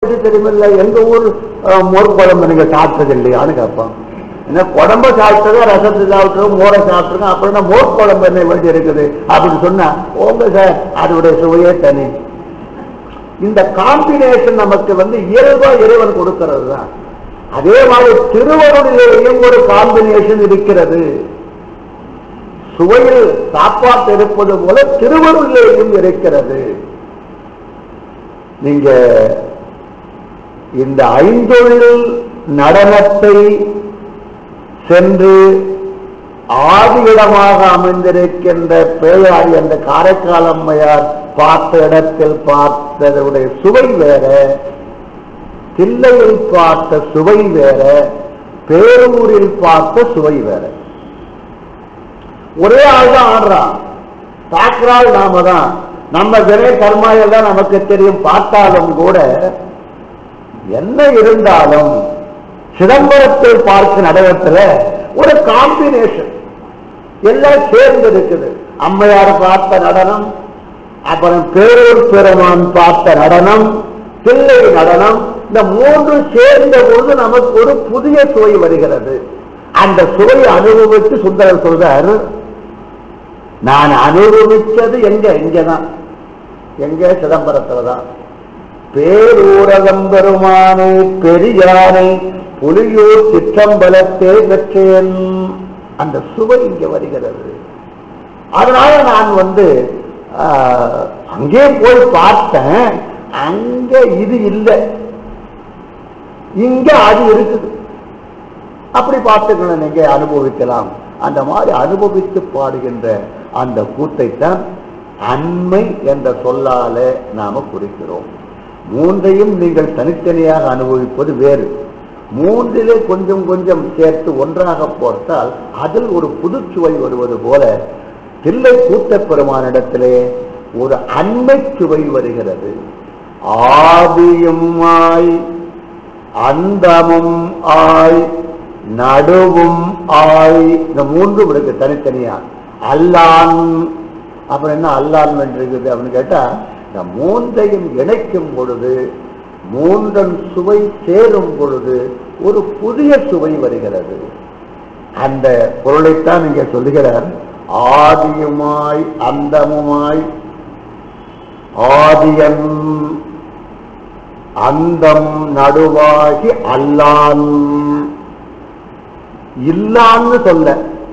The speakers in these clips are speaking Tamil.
எப்படி தெரியுமில்ல எங்க ஊர் அஹ், மோர் குழம்பு நீங்க சாப்பிட்டது இல்லையான்னு கேட்பான் என்ன குழம்ப சாப்பிட்டதோ ரசத்தை சாப்பிட்டதோ மோரை சாப்பிட்டுருக்கோம் அப்புறம் என்ன மோர் குழம்பு என்ன வேண்டி இருக்குது அப்படின்னு சொன்னா ஓங்க சார் அதோடைய சுவையே தனி இந்த காம்பினேஷன் நமக்கு வந்து இயல்பா இறைவன் கொடுக்கிறது தான் அதே மாதிரி திருவருளிலேயும் ஒரு காம்பினேஷன் இருக்கிறது சுவையில் சாப்பாட்டு இருப்பது போல திருவருளிலேயும் இருக்கிறது நீங்க இந்த ஐந்தொழில் நடனத்தை சென்று ஆதியிடமாக அமைந்திருக்கின்ற பேயாடி அந்த காரைக்கால் அம்மையார் பார்த்த இடத்தில் பார்த்ததனுடைய சுவை வேற தில்லையில் பார்த்த சுவை வேற பேரூரில் பார்த்த சுவை வேற ஒரே ஆள் தான் ஆடுறான் தாக்குறாள் நாம தான் நம்ம வினை கர்மா எல்லாம் நமக்கு தெரியும் பார்த்தாலும் கூட என்ன இருந்தாலும் சிதம்பரத்தில் பார்க்க நடனத்துல ஒரு காம்பினேஷன் எல்லாம் சேர்ந்து இருக்குது அம்மையார் பார்த்த நடனம் அப்புறம் பேரூர் பெருமான் பார்த்த நடனம் தில்லை நடனம் இந்த மூன்று சேர்ந்த பொழுது நமக்கு ஒரு புதிய சுவை வருகிறது அந்த சுவையை அனுபவித்து சுந்தரர் சொல்றார் நான் அனுபவிச்சது எங்க இங்கதான் எங்க சிதம்பரத்துல தான் பேரூரகம் பெருமானை பெரியானை புலியூர் சிற்றம்பலத்தே பெற்றேன் அந்த சுவை இங்க வருகிறது அதனால நான் வந்து ஆஹ், அங்கே போய் பார்த்தேன் அங்க இது இல்லை இங்க அது இருக்குது அப்படி பார்த்துக்கணும் நீங்க அனுபவிக்கலாம் அந்த மாதிரி அனுபவித்து பாடுகின்ற அந்த கூத்தைத்தான் அண்மை என்ற சொல்லால நாம குறிக்கிறோம் மூன்றையும் நீங்கள் தனித்தனியாக அனுபவிப்பது வேறு மூன்றிலே கொஞ்சம் கொஞ்சம் சேர்த்து ஒன்றாக போட்டால் அதில் ஒரு புதுச்சுவை வருவது போல தில்லை கூத்தப் பெருமானிடத்திலே ஒரு அண்மை சுவை வருகிறது ஆதியும் ஆய் அந்தமும் ஆய் நடுவும் ஆய் இந்த மூன்றும் இருக்கு தனித்தனியா அல்லான் அப்புறம் என்ன அல்லான் இருக்குது அப்படின்னு கேட்டா இந்த மூன்றையும் இணைக்கும் பொழுது மூன்றன் சுவை சேரும் பொழுது ஒரு புதிய சுவை வருகிறது அந்த பொருளைத்தான் இங்கே சொல்லுகிறார் ஆதியுமாய் அந்தமுமாய் ஆதியன் அந்தம் நடுவாகி அல்லான் இல்லான்னு சொல்ல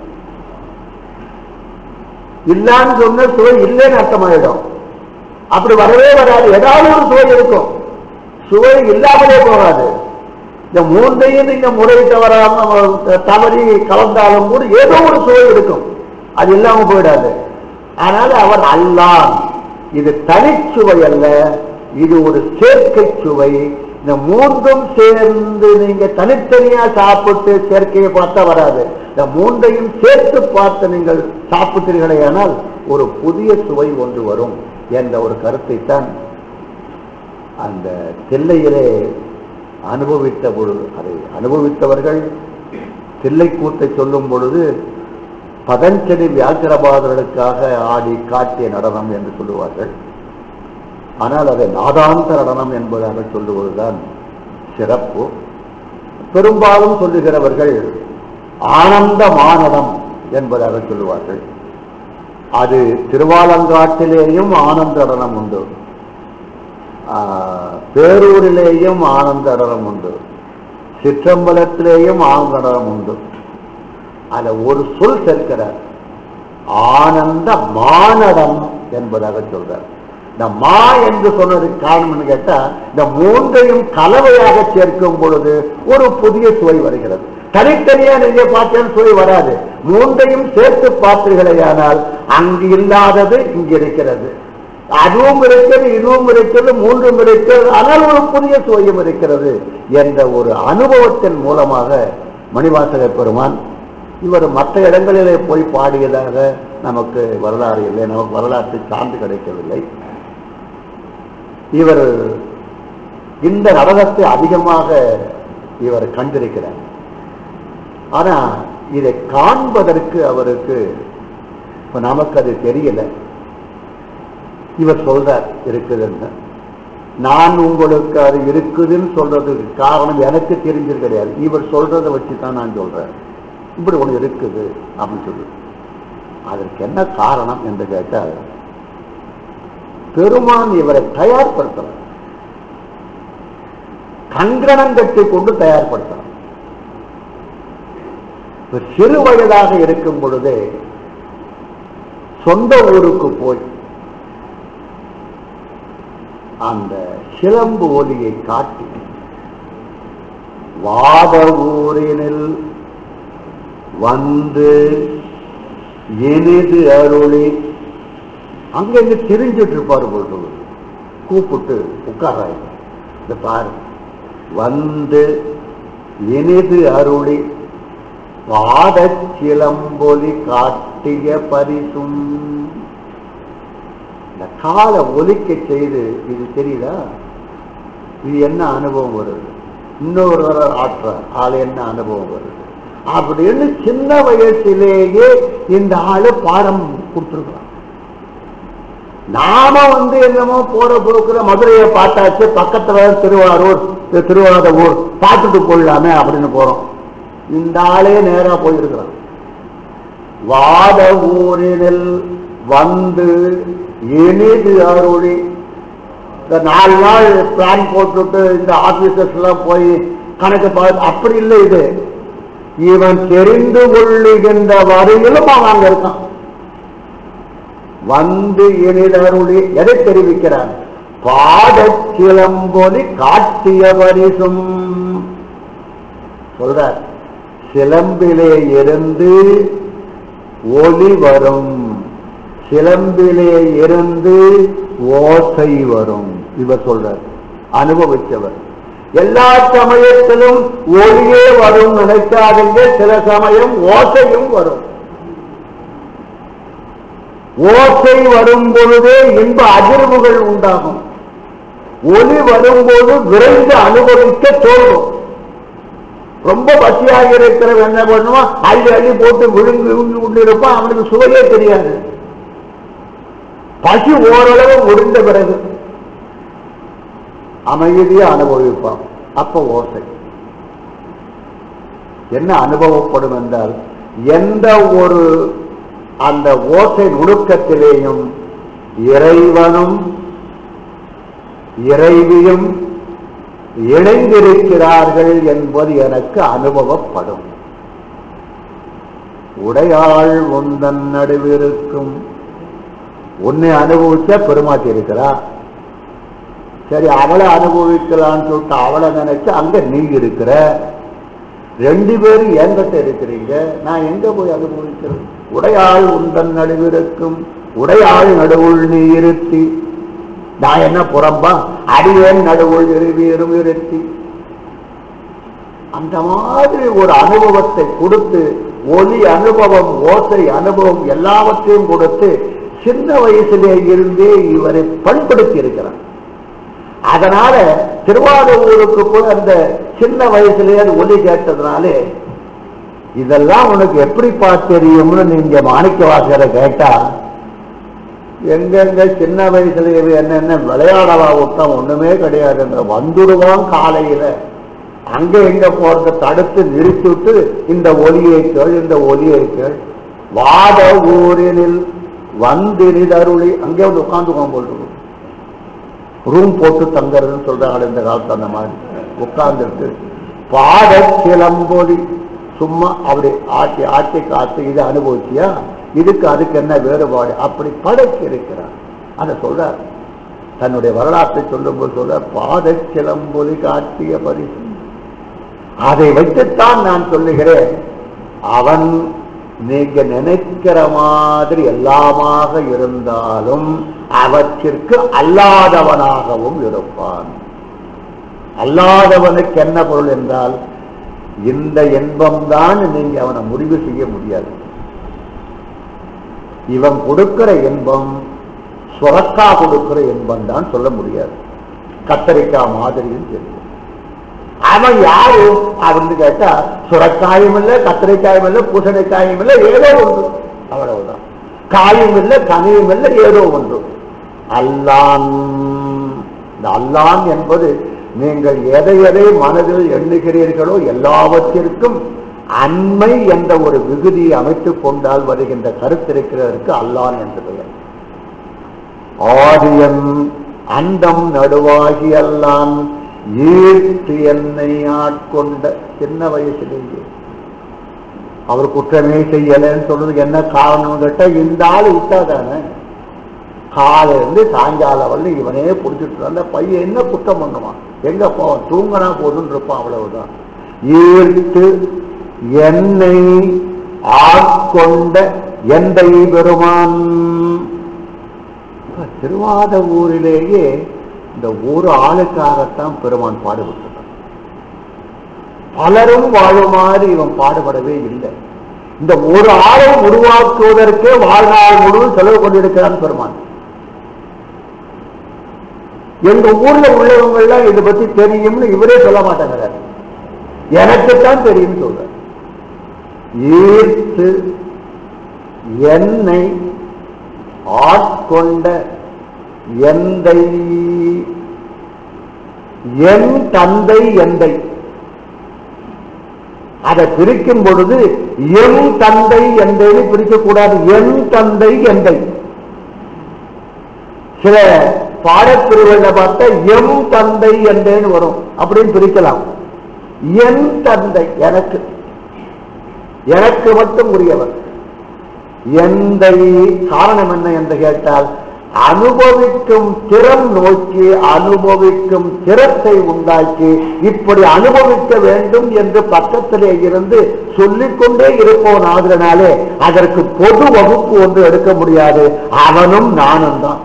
இல்லான்னு சொன்ன சுவை இல்லைன்னு அர்த்தமாயிடும் அப்படி வரவே வராது ஏதாவது ஒரு சுவை இருக்கும் சுவை இல்லாமலே போகாது இந்த மூன்றையும் நீங்க முறை தவறாம தவறி கலந்தாலும் கூட ஏதோ ஒரு சுவை இருக்கும் அது இல்லாம போயிடாது அதனால அவர் அல்லான் இது தனிச்சுவை அல்ல இது ஒரு சேர்க்கை சுவை இந்த மூன்றும் சேர்ந்து நீங்க தனித்தனியா சாப்பிட்டு சேர்க்கையை பார்த்தா வராது இந்த மூன்றையும் சேர்த்து பார்த்து நீங்கள் சாப்பிட்டீர்களேயானால் ஒரு புதிய சுவை ஒன்று வரும் என்ற ஒரு கருத்தைத்தான் அந்த தில்லையிலே அனுபவித்த பொழுது அதை அனுபவித்தவர்கள் தில்லைக்கூத்தை சொல்லும் பொழுது பதஞ்சலி வியாக்கிரபாதர்களுக்காக ஆடி காட்டிய நடனம் என்று சொல்லுவார்கள் ஆனால் அதை நாதாந்த நடனம் என்பதாக சொல்லுவதுதான் சிறப்பு பெரும்பாலும் சொல்லுகிறவர்கள் ஆனந்த மானடம் என்பதாக சொல்லுவார்கள் அது திருவாலங்காட்டிலேயும் ஆனந்த நடனம் உண்டு ஆஹ், பேரூரிலேயும் ஆனந்த நடனம் உண்டு சிற்றம்பலத்திலேயும் ஆனந்த நடனம் உண்டு அதுல ஒரு சொல் சேர்க்கிறார் ஆனந்த மானடம் என்பதாக சொல்றார் இந்த மா என்று சொன்னதுக்கு காரணம்னு கேட்டா இந்த மூன்றையும் கலவையாக சேர்க்கும் பொழுது ஒரு புதிய சுவை வருகிறது தனித்தனியா நீங்க பார்த்தேன்னு சுவை வராது மூன்றையும் சேர்த்து பார்த்தீர்களேயானால் அங்கு இல்லாதது இங்கு இருக்கிறது அதுவும் இருக்கிறது இதுவும் இருக்கிறது மூன்றும் இருக்கிறது ஆனால் ஒரு புதிய சுவையும் இருக்கிறது என்ற ஒரு அனுபவத்தின் மூலமாக மணிவாசக பெருமான் இவர் மற்ற இடங்களிலே போய் பாடியதாக நமக்கு வரலாறு இல்லை நமக்கு வரலாற்று சான்று கிடைக்கவில்லை இவர் இந்த நடனத்தை அதிகமாக இவர் கண்டிருக்கிறார் ஆனா இதை காண்பதற்கு அவருக்கு இப்ப நமக்கு அது தெரியல இவர் சொல்றார் இருக்குதுன்னு நான் உங்களுக்கு அது இருக்குதுன்னு சொல்றதுக்கு காரணம் எனக்கு தெரிஞ்சது கிடையாது இவர் சொல்றதை வச்சு தான் நான் சொல்றேன் இப்படி ஒண்ணு இருக்குது அப்படின்னு சொல்லி அதற்கு என்ன காரணம் என்று கேட்டால் பெருமான் இவரை தயார்படுத்தலாம் கங்கணம் கட்டி கொண்டு தயார்படுத்தலாம் இவர் சிறு வயதாக இருக்கும் பொழுதே சொந்த ஊருக்கு போய் அந்த சிலம்பு ஒலியை காட்டி வாத ஊரினில் வந்து எனிது அருளி அங்கங்க திரிஞ்சிட்டு இருப்பாரு பொழுது கூப்பிட்டு உட்காராய் இந்த பாரு வந்து எனிது அருளி பாத சிலம்பொலி காட்டிய பரிசும் இந்த காலை ஒலிக்க செய்து இது தெரியுதா இது என்ன அனுபவம் வருது இன்னொரு ஆற்ற ஆள் என்ன அனுபவம் வருது அப்படின்னு சின்ன வயசிலேயே இந்த ஆளு பாடம் கொடுத்துருக்கலாம் நாம வந்து என்னமோ போற போக்குல மதுரையை பார்த்தாச்சு பக்கத்துல திருவாரூர் தி- திருவாரூர் பார்த்துட்டு போயிடலாமே அப்படின்னு போறோம் இந்த ஆளே நேரா போயிருக்கிறான் வாத ஊரினில் வந்து இனிது அருளி இந்த நாலு நாள் பிளான் போட்டுட்டு இந்த ஆபீசர்ஸ் எல்லாம் போய் கணக்கு பார்த்து அப்படி இல்லை இது இவன் தெரிந்து கொள்ளுகின்ற வரையிலும் அவன் அங்க இருக்கான் வந்து இனிதருளி எதை தெரிவிக்கிறான் பாதச் சிலம்பொலி காட்டிய பரிசும் சொல்றார் சிலம்பிலே இருந்து ஒலி வரும் சிலம்பிலே இருந்து ஓசை வரும் இவர் சொல்றார் அனுபவிச்சவர் எல்லா சமயத்திலும் ஒளியே வரும் நினைக்காதீங்க சில சமயம் ஓசையும் வரும் ஓசை வரும் பொழுதே இன்ப அதிர்வுகள் உண்டாகும் ஒளி வரும்போது விரைந்து அனுபவிக்க தோன்றும் ரொம்ப பசியாக இருக்கிறவன் என்ன பண்ணுவான் அள்ளி அள்ளி போட்டு விழுங்கு விழுங்கி கொண்டு இருப்பான் அவனுக்கு சுவையே தெரியாது பசி ஓரளவு முடிந்த பிறகு அமைதியா அனுபவிப்பான் அப்ப ஓசை என்ன அனுபவப்படும் என்றால் எந்த ஒரு அந்த ஓசை நுணுக்கத்திலேயும் இறைவனும் இறைவியும் இணைந்திருக்கிறார்கள் என்பது எனக்கு அனுபவப்படும் உடையாள் உந்தன் நடுவிருக்கும் உன்னை அனுபவிச்சா பெருமாட்டி இருக்கிறா சரி அவளை அனுபவிக்கலான்னு சொல்லிட்டு அவளை நினைச்சு அங்க நீ இருக்கிற ரெண்டு பேரும் என்கிட்ட இருக்கிறீங்க நான் எங்க போய் அனுபவிக்கிறேன் உடையாள் உந்தன் நடுவிருக்கும் உடையாள் நடுவுள் நீ இருத்தி நான் என்ன புறம்பா அடியேன் நடுவுள் இருவீரும் இருத்தி அந்த மாதிரி ஒரு அனுபவத்தை கொடுத்து ஒலி அனுபவம் ஓசை அனுபவம் எல்லாவற்றையும் கொடுத்து சின்ன வயசிலே இருந்தே இவரை பண்படுத்தி இருக்கிறார் அதனால திருவாரூருக்கு போய் அந்த சின்ன வயசுலயே அந்த ஒலி கேட்டதுனாலே இதெல்லாம் உனக்கு எப்படிப்பா தெரியும்னு நீங்க மாணிக்க வாசகரை கேட்டா எங்கெங்க சின்ன வயசுல இவன் என்னென்ன விளையாடவா விட்டான் ஒண்ணுமே கிடையாதுன்ற வந்துடுவான் காலையில அங்க எங்க போறத தடுத்து நிறுத்திவிட்டு இந்த ஒலியை கேள் இந்த ஒலியை கேள் வாத ஊரினில் வந்தினிதருளி அங்கே வந்து உட்காந்துக்குவோம் போட்டு ரூம் போட்டு தங்கறதுன்னு சொல்றாங்க இந்த காலத்து அந்த மாதிரி உட்கார்ந்துட்டு பாட சிலம்பொலி சும்மா அப்படி ஆட்டி ஆட்டி காத்து இதை அனுபவிச்சியா இதுக்கு அதுக்கு என்ன வேறுபாடு அப்படி படைச்சு இருக்கிறார் அதை சொல்றார் தன்னுடைய வரலாற்றை சொல்லும்போது சொல்ற பாத சிலம்பொலி காட்டிய பரிசு அதை வைத்துத்தான் நான் சொல்லுகிறேன் அவன் நீங்க நினைக்கிற மாதிரி எல்லாமாக இருந்தாலும் அவற்றிற்கு அல்லாதவனாகவும் இருப்பான் அல்லாதவனுக்கு என்ன பொருள் என்றால் இந்த இன்பம் தான் நீங்க அவனை முடிவு செய்ய முடியாது இவன் கொடுக்கிற இன்பம் சுரக்கா கொடுக்கிற இன்பம் தான் சொல்ல முடியாது கத்தரிக்காய் மாதிரியும் தெரியும் அவன் யாரு அப்படின்னு கேட்டா சுரக்காயும் இல்லை கத்திரிக்காயும் இல்லை பூசணிக்காயும் இல்லை ஏதோ ஒன்று அவ்வளவுதான் காயும் இல்லை கனியும் இல்லை ஏதோ ஒன்று அல்லான் இந்த அல்லான் என்பது நீங்கள் எதை எதை மனதில் எண்ணுகிறீர்களோ எல்லாவற்றிற்கும் அண்மை என்ற ஒரு விகுதியை அமைத்துக் கொண்டால் வருகின்ற கருத்திருக்கிறதற்கு அல்லான் என்று பெயர் ஆதியன் அண்டம் நடுவாகி அல்லான் ஈர்த்து என்னை ஆட்கொண்ட சின்ன வயசுலேயே அவர் குற்றமே செய்யலைன்னு சொல்றது என்ன காரணம் கேட்டா இந்த ஆள் விட்டாதானே காலையில இருந்து சாயங்காலம் வரல இவனே பிடிச்சிட்டு அந்த பையன் என்ன குற்றம் பண்ணுவான் எங்க போவான் தூங்கினா போதுன்னு இருப்பான் அவ்வளவுதான் ஈர்த்து என்னை ஆட்கொண்ட எந்தை பெருமான் திருவாத ஊரிலேயே இந்த ஒரு ஆளுக்காகத்தான் பெருமான் பாடுபட்டார் பலரும் வாழுமாறு இவன் பாடுபடவே இல்லை இந்த ஒரு ஆளை உருவாக்குவதற்கே வாழ்நாள் முழுவதும் செலவு கொண்டிருக்கிறான் பெருமான் எங்க ஊர்ல உள்ளவங்க எல்லாம் இதை பத்தி தெரியும்னு இவரே சொல்ல மாட்டேங்கிறார் எனக்குத்தான் தெரியும் சொல்ற ஈர்த்து என்னை ஆட்கொண்ட எந்தை என் தந்தை எந்தை அதை பிரிக்கும் பொழுது என் தந்தை எந்தைன்னு பிரிக்கக்கூடாது என் தந்தை எந்தை சில பாடப்பிரிவுகளை பார்த்தா எம் தந்தை என்றேன்னு வரும் அப்படின்னு பிரிக்கலாம் என் தந்தை எனக்கு எனக்கு மட்டும் உரியவர் எந்த காரணம் என்ன என்று கேட்டால் அனுபவிக்கும் திறம் நோக்கி அனுபவிக்கும் திறத்தை உண்டாக்கி இப்படி அனுபவிக்க வேண்டும் என்று பக்கத்திலே இருந்து சொல்லிக்கொண்டே இருப்போன் ஆதரனாலே அதற்கு பொது வகுப்பு ஒன்று எடுக்க முடியாது அவனும் நானும் தான்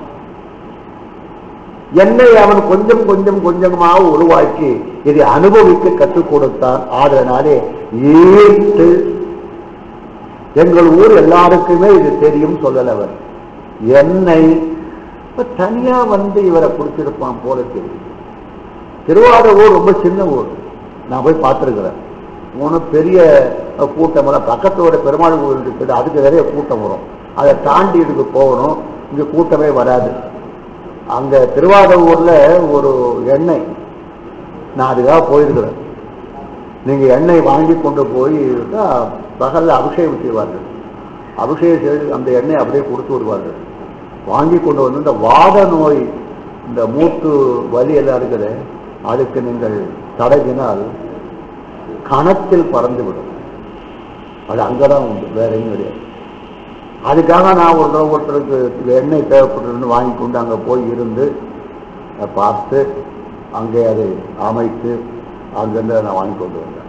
என்னை அவன் கொஞ்சம் கொஞ்சம் கொஞ்சமாக உருவாக்கி இதை அனுபவிக்க கற்றுக் கொடுத்தான் ஆதரனாலே ஈர்த்து எங்கள் ஊர் எல்லாருக்குமே இது தெரியும் சொல்லல அவர் என்னை இப்ப தனியா வந்து இவரை பிடிச்சிருப்பான் போல தெரியும் திருவாரூர் ரொம்ப சின்ன ஊர் நான் போய் பார்த்துருக்கிறேன் ஒன்றும் பெரிய கூட்டம் வரும் பக்கத்தோட பெருமாள் கோவில் இருக்குது அதுக்கு நிறைய கூட்டம் வரும் அதை தாண்டி இதுக்கு போகணும் இங்க கூட்டமே வராது அங்க திருவாரூர்ல ஒரு எண்ணெய் நான் அதுக்காக போயிருக்கிறேன் நீங்க எண்ணெய் வாங்கி கொண்டு போய் பகல்ல அபிஷேகம் செய்வார்கள் அபிஷேகம் செய்து அந்த எண்ணெய் அப்படியே கொடுத்து விடுவார்கள் வாங்கி கொண்டு வந்து இந்த வாத நோய் இந்த மூட்டு வலி எல்லாம் இருக்குது அதுக்கு நீங்கள் தடவினால் கணத்தில் பறந்துவிடும் அது அங்கதான் உண்டு வேற எங்கேயும் கிடையாது அதுக்காக நான் ஒரு தடவை ஒருத்தருக்கு எண்ணெய் தேவைப்பட்டதுன்னு வாங்கி கொண்டு அங்கே போய் இருந்து அதை பார்த்து அங்கே அதை அமைத்து அங்கிருந்து நான் வாங்கி கொண்டு வந்தேன்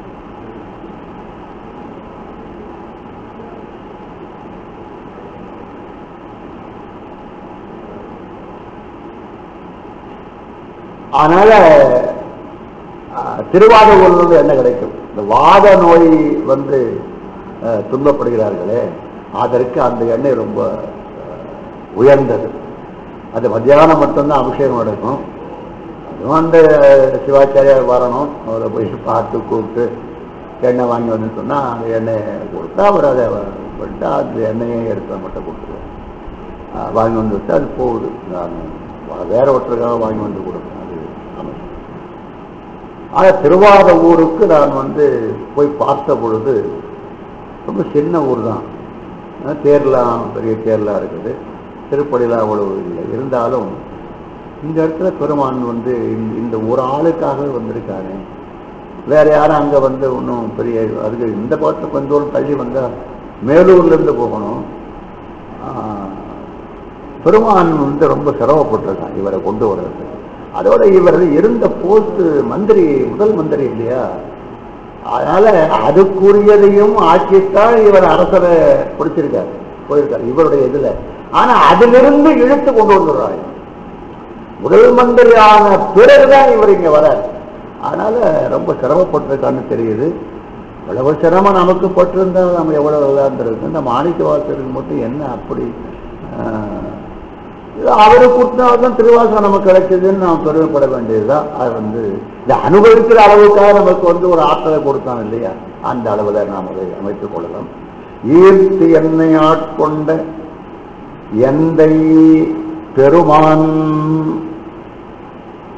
அதனால அஹ், திருவாரூர்ல இருந்து என்ன கிடைக்கும் இந்த வாத நோய் வந்து அஹ், துன்பப்படுகிறார்களே அதற்கு அந்த எண்ணெய் ரொம்ப அஹ், உயர்ந்தது அது மத்தியானம் மட்டும்தான் அபிஷேகம் நடக்கும் அதுவும் அந்த சிவாச்சாரியார் வரணும் அவரை போய் பார்த்து கூப்பிட்டு எண்ணெய் வாங்கி வந்து சொன்னா அந்த எண்ணெயை கொடுத்தா அவர் அதை பண்ணிட்டு அந்த எண்ணெயை எடுத்து மட்டும் கொடுத்துருவார் அஹ், வாங்கி வந்து வச்சா அது போகுது நான் வேற ஒருத்தருக்காக வாங்கி வந்து கொடுப்பேன் அது அமையும் ஆனா திருவாத ஊருக்கு நான் வந்து போய் பார்த்த பொழுது ரொம்ப சின்ன ஊர் தான் அஹ் தேர்லாம் பெரிய தேர்லாம் இருக்குது திருப்பதிலாம் அவ்வளவு இல்லை இருந்தாலும் இந்த இடத்துல பெருமான் வந்து இந்த- இந்த ஒரு ஆளுக்காகவே வந்திருக்காரு வேற யாரும் அங்க வந்து ஒன்றும் பெரிய அதுக்கு இந்த பக்கத்துல கொஞ்சம் தூரம் தள்ளி வந்தா மேலூர்ல இருந்து போகணும் ஆஹ், பெருமான் வந்து ரொம்ப சிரமப்பட்டிருக்கான் இவரை கொண்டு வர்றது அதோட இவர் இருந்த போஸ்ட் மந்திரி முதல் மந்திரி இல்லையா அதனால அதுக்குரியதையும் ஆக்கித்தான் இவர் அரசரை பிடிச்சிருக்காரு போயிருக்காரு இவருடைய இதுல ஆனா அதிலிருந்து இழுத்து கொண்டு வந்துடுறாங்க முதல் மந்திரியான பிறகுதான் இவர் இங்க வரார் அதனால ரொம்ப சிரமப்பட்டிருக்கான்னு தெரியுது எவ்வளவு சிரமம் நமக்கு பட்டிருந்தா நம்ம எவ்வளவு நல்லா இருந்திருக்கு இந்த மாணிக்க வாசருக்கு மட்டும் என்ன அப்படி ஆஹ், இது அவரு கொடுத்ததான் திருவாசகம் நமக்கு கிடைச்சதுன்னு நாம் பெருமைப்பட வேண்டியதுதான் அது வந்து இந்த அனுபவிக்கிற அளவுக்காக நமக்கு வந்து ஒரு ஆற்றலை கொடுத்தான் இல்லையா அந்த அளவுல நாம் அதை அமைத்துக் கொள்ளலாம் ஈர்த்து என்னை ஆட்கொண்ட எந்தை பெருமான்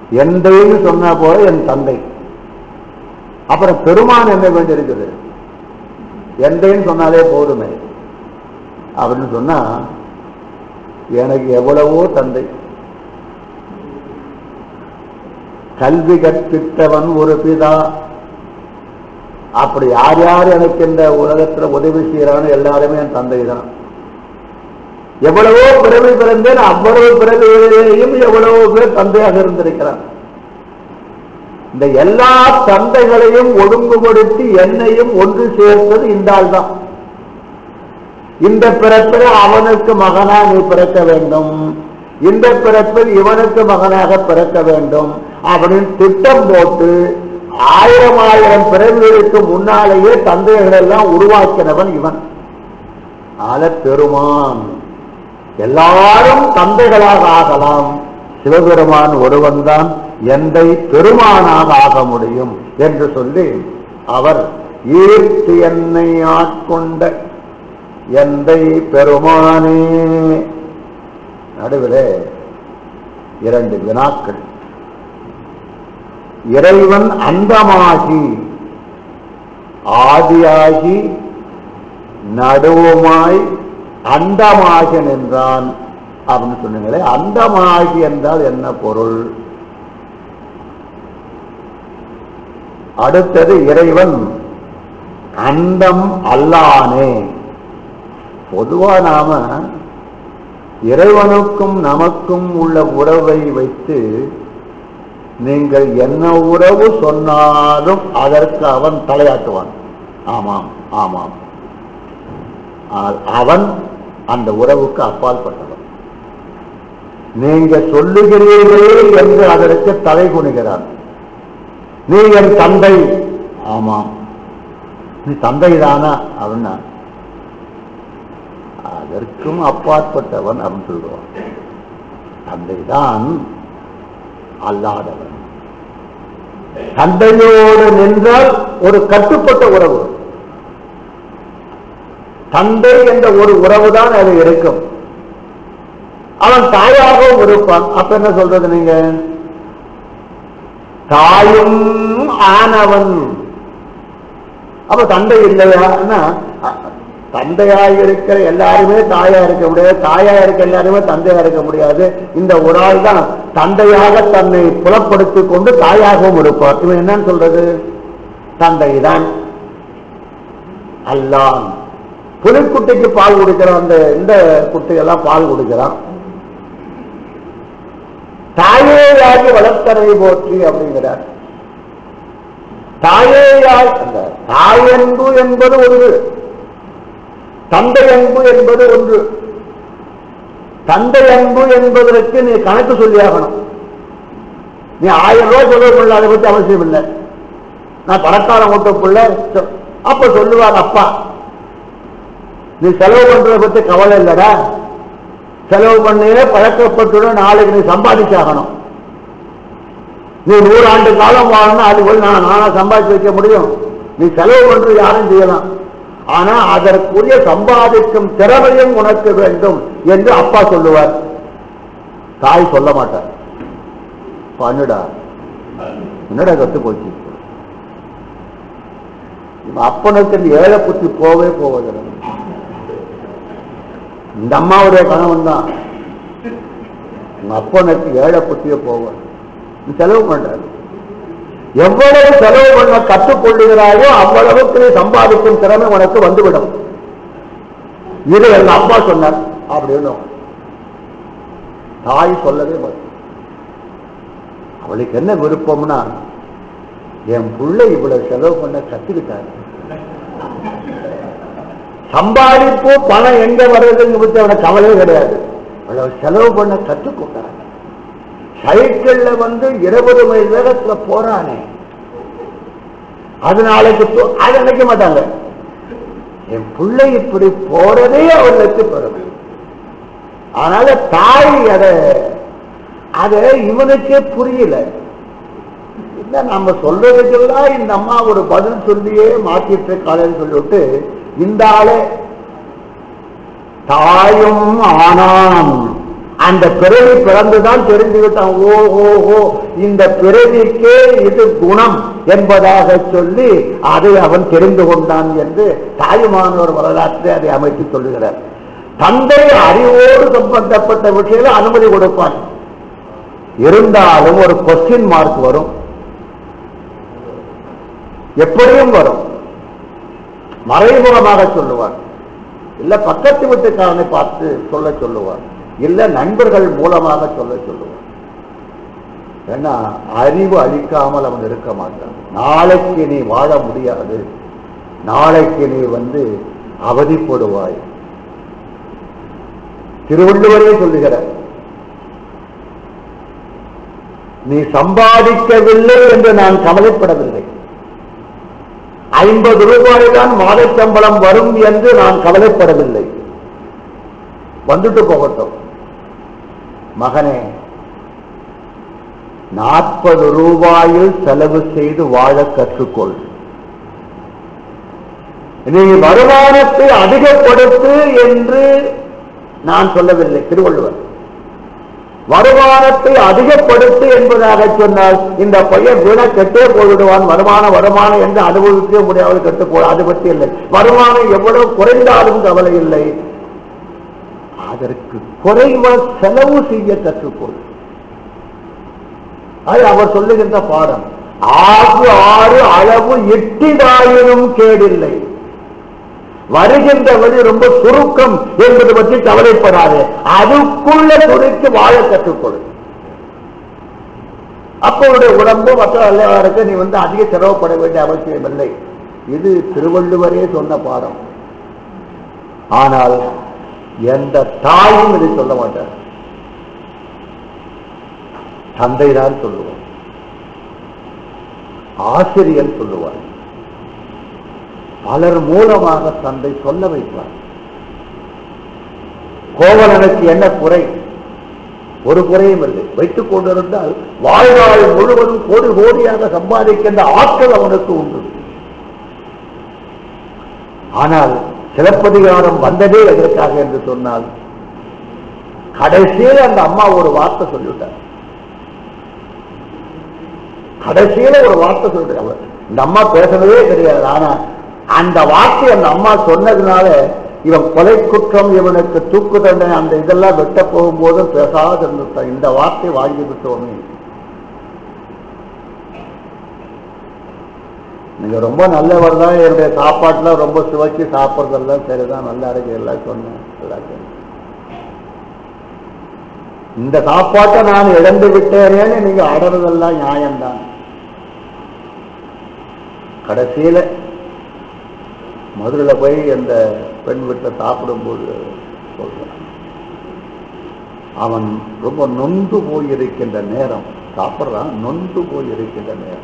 எந்தைன்னு சொன்ன போல என் தந்தை அப்புறம் பெருமான் என்ன வேண்டியிருக்குது எந்தைன்னு சொன்னாலே போதுமே அப்படின்னு சொன்னா எனக்கு எவ்வளவோ தந்தை கல்வி கற்பித்தவன் ஒரு பிதா அப்படி யார் யார் எனக்கு இந்த உலகத்துல உதவி செய்யறான்னு எல்லாருமே என் தந்தை தான் எவ்வளவோ பிறவி பிறந்தேன் அவ்வளவு பிறவியிலேயும் எவ்வளவோ பேர் தந்தையாக இருந்திருக்கிறான் இந்த எல்லா தந்தைகளையும் ஒழுங்குபடுத்தி என்னையும் ஒன்று சேர்த்தது இந்த ஆள் தான் இந்த பிறப்பில் அவனுக்கு மகனா நீ பிறக்க வேண்டும் இந்த பிறப்பில் இவனுக்கு மகனாக பிறக்க வேண்டும் அப்படின்னு திட்டம் போட்டு ஆயிரம் ஆயிரம் பிறவிகளுக்கு முன்னாலேயே தந்தைகள் எல்லாம் உருவாக்கினவன் இவன் ஆல பெருமான் எல்லாரும் தந்தைகளாக ஆகலாம் சிவபெருமான் ஒருவன் தான் எந்தை பெருமானாக ஆக முடியும் என்று சொல்லி அவர் ஈர்த்து என்னை ஆட்கொண்ட எந்தை பெருமானே நடுவிலே இரண்டு வினாக்கள் இறைவன் அந்தமாகி ஆதியாகி நடுவுமாய் அண்டமாகி நின்றான் அப்படின்னு சொன்னீங்களே அண்டமாகி என்றால் என்ன பொருள் அடுத்தது இறைவன் அண்டம் அல்லானே பொதுவா நாம இறைவனுக்கும் நமக்கும் உள்ள உறவை வைத்து நீங்கள் என்ன உறவு சொன்னாலும் அதற்கு அவன் தலையாட்டுவான் ஆமாம் ஆமாம் ஆனால் அவன் அந்த உறவுக்கு அப்பாற்பட்டவன் நீங்க சொல்லுகிறீர்களே என்று அதற்கு தலை குனிகிறான் நீ என் தந்தை ஆமாம் நீ தந்தை தானா அப்படின்னா அதற்கும் அப்பாற்பட்டவன் அப்படின்னு சொல்லுவான் தந்தை தான் அல்லாதவன் தந்தையோடு நின்றால் ஒரு கட்டுப்பட்ட உறவு தந்தை என்ற ஒரு உறவு தான் அது இருக்கும் அவன் தாயாகவும் இருப்பான் அப்ப என்ன சொல்றது நீங்க தாயும் ஆனவன் அப்ப தந்தை இல்லையா தந்தையாக இருக்கிற எல்லாருமே தாயா இருக்க முடியாது தாயா இருக்க எல்லாருமே தந்தையா இருக்க முடியாது இந்த ஒரு ஆள் தான் தந்தையாக தன்னை புலப்படுத்திக் கொண்டு தாயாகவும் இருப்பார் இவன் என்னன்னு சொல்றது தந்தை தான் அல்லான் புலிக்குட்டிக்கு பால் குடிக்கிறான் அந்த இந்த குட்டியெல்லாம் பால் குடிக்கிறான் தாயேயாகி வளர்த்தரை போற்றி அப்படிங்கிறார் தாயேயாய் அந்த தாயன்பு என்பது ஒன்று தந்தை அன்பு என்பது ஒன்று தந்தை அன்பு என்பதற்கு நீ கணக்கு சொல்லியாகணும் நீ ஆயிரம் ரூபாய் சொல்ல முடியல அதை பத்தி அவசியம் இல்லை நான் பணக்கார ஓட்டப்புள்ள அப்ப சொல்லுவார் அப்பா நீ செலவு பண்றதை பத்தி கவலை இல்லடா செலவு பண்ணே பழக்கப்பட்டுடன் நாளைக்கு நீ சம்பாதிச்சாகணும் நீ நூறாண்டு காலம் வாழணும் அது போய் நான் நானா சம்பாதிச்சு வைக்க முடியும் நீ செலவு பண்றது யாரும் செய்யலாம் ஆனா அதற்குரிய சம்பாதிக்கும் திறமையும் உனக்கு வேண்டும் என்று அப்பா சொல்லுவார் தாய் சொல்ல மாட்டார் பண்ணுடா என்னடா கத்து போச்சு இவன் அப்பனுக்கு இந்த ஏழை புத்தி போவே போவதில்லை இந்த அம்மாவுடைய கணவன் தான் உங்க அப்பனுக்கு ஏழை புத்திய போவார் நீ செலவு பண்றாரு எவ்வளவு செலவு பண்ண கற்றுக்கொள்ளுகிறாயோ அவ்வளவுக்கு நீ சம்பாதிக்கும் திறமை உனக்கு வந்துவிடும் இது எங்க அப்பா சொன்னார் அப்படின்னு தாய் சொல்லவே மாட்டேன் அவளுக்கு என்ன விருப்பம்னா என் பிள்ளை இவ்வளவு செலவு பண்ண கத்துக்கிட்டாரு சம்பாதிப்பு பணம் எங்க வருதுன்னு பத்தி அவனுக்கு கவலையே கிடையாது அவ்வளவு செலவு பண்ண கற்றுக்கொண்டாங்க சைக்கிள்ல வந்து இருபது மைல் வேகத்துல போறானே அது நாளைக்கு தோ- அதை நினைக்க மாட்டாங்க என் பிள்ளை இப்படி போறதே அவர்களுக்கு பெருமை அதனால தாய் அத அத இவனுக்கே புரியல இல்ல நம்ம சொல்றதுக்கெல்லாம் இந்த அம்மா ஒரு பதில் சொல்லியே மாத்திட்டு காலையில் சொல்லிவிட்டு இந்த ஆளே தாயும் ஆனான் அந்த பிறவி பிறந்துதான் தெரிஞ்சுக்கிட்டான் ஓ ஓ ஓ இந்த பிறவிக்கே இது குணம் என்பதாக சொல்லி அதை அவன் தெரிந்து கொண்டான் என்று தாயுமானவர் வரலாற்றை அதை அமைத்து சொல்லுகிறார் தந்தை அறிவோடு சம்பந்தப்பட்ட விஷயத்தில் அனுமதி கொடுப்பான் இருந்தாலும் ஒரு கொஸ்டின் மார்க் வரும் எப்படியும் வரும் மறைமுகமாக சொல்லுவார் இல்ல பக்கத்து வீட்டுக்காரனை பார்த்து சொல்ல சொல்லுவார் இல்ல நண்பர்கள் மூலமாக சொல்ல சொல்லுவார் ஏன்னா அறிவு அழிக்காமல் அவன் இருக்க மாட்டான் நாளைக்கு நீ வாழ முடியாது நாளைக்கு நீ வந்து அவதிப்படுவாய் திருவள்ளுவரே சொல்லுகிறார் நீ சம்பாதிக்கவில்லை என்று நான் கவலைப்படவில்லை ஐம்பது ரூபாய் தான் மாத சம்பளம் வரும் என்று நான் கவலைப்படவில்லை வந்துட்டு போகட்டும் மகனே நாற்பது ரூபாயில் செலவு செய்து வாழ கற்றுக்கொள் நீ வருமானத்தை அதிகப்படுத்து என்று நான் சொல்லவில்லை திருவள்ளுவர் வருமானத்தை அதிகப்படுத்து என்பதாக சொன்னால் இந்த பையன் வீண கெட்டே போய்விடுவான் வருமானம் வருமானம் என்று அனுபவிக்க முடியாது கெட்டு போ அது பற்றி இல்லை வருமானம் எவ்வளவு குறைந்தாலும் கவலை இல்லை அதற்கு குறைவ செலவு செய்ய கற்றுக்கொள் அது அவர் சொல்லுகின்ற பாடம் ஆறு ஆறு அளவு எட்டிதாயினும் கேடில்லை வருகின்ற வழி ரொம்ப சுருக்கம் என்பது பற்றி கவலைப்படாது அதுக்குள்ள துணிக்கு வாழ கற்றுக்கொள் அப்போடைய உடம்பு மற்ற எல்லாருக்கு நீ வந்து அதிக சிரமப்பட வேண்டிய அவசியம் இல்லை இது திருவள்ளுவரே சொன்ன பாடம் ஆனால் எந்த தாயும் இதை சொல்ல மாட்டார் தந்தைதான் சொல்லுவார் ஆசிரியர் சொல்லுவார் பலர் மூலமாக தந்தை சொல்ல வைப்பார் கோவலனுக்கு என்ன குறை ஒரு குறையும் இல்லை வைத்துக் கொண்டிருந்தால் வாழ்நாள் முழுவதும் கோடி கோடியாக சம்பாதிக்கின்ற ஆற்றல் அவனுக்கு உண்டு ஆனால் சிலப்பதிகாரம் வந்ததே எதற்காக என்று சொன்னால் கடைசியில் அந்த அம்மா ஒரு வார்த்தை சொல்லிவிட்டார் கடைசியில ஒரு வார்த்தை சொல்லிட்டு அவர் இந்த அம்மா பேசுனதே கிடையாது ஆனா அந்த வார்த்தை அந்த அம்மா சொன்னதுனால இவன் கொலை குற்றம் இவனுக்கு தூக்கு தண்டனை அந்த இதெல்லாம் வெட்ட போகும்போதும் பேசாத இருந்துட்டான் இந்த வார்த்தை வாங்கி விட்டோமே நீங்க ரொம்ப நல்லவர் தான் என்னுடைய சாப்பாட்டுல ரொம்ப சுவைச்சு சாப்பிட்றதெல்லாம் சரிதான் நல்லா இருக்கு எல்லாம் சொன்னேன் எல்லாம் சரி. இந்த சாப்பாட்டை நான் இழந்து விட்டேனேன்னு நீங்க அடறதெல்லாம் நியாயம்தான் கடைசியில மதுரையில போய் அந்த பெண் வீட்டில் சாப்பிடும்போது சொல்றான் அவன் ரொம்ப நொந்து போயிருக்கின்ற நேரம் சாப்பிடுறான் நொந்து போயிருக்கின்ற நேரம்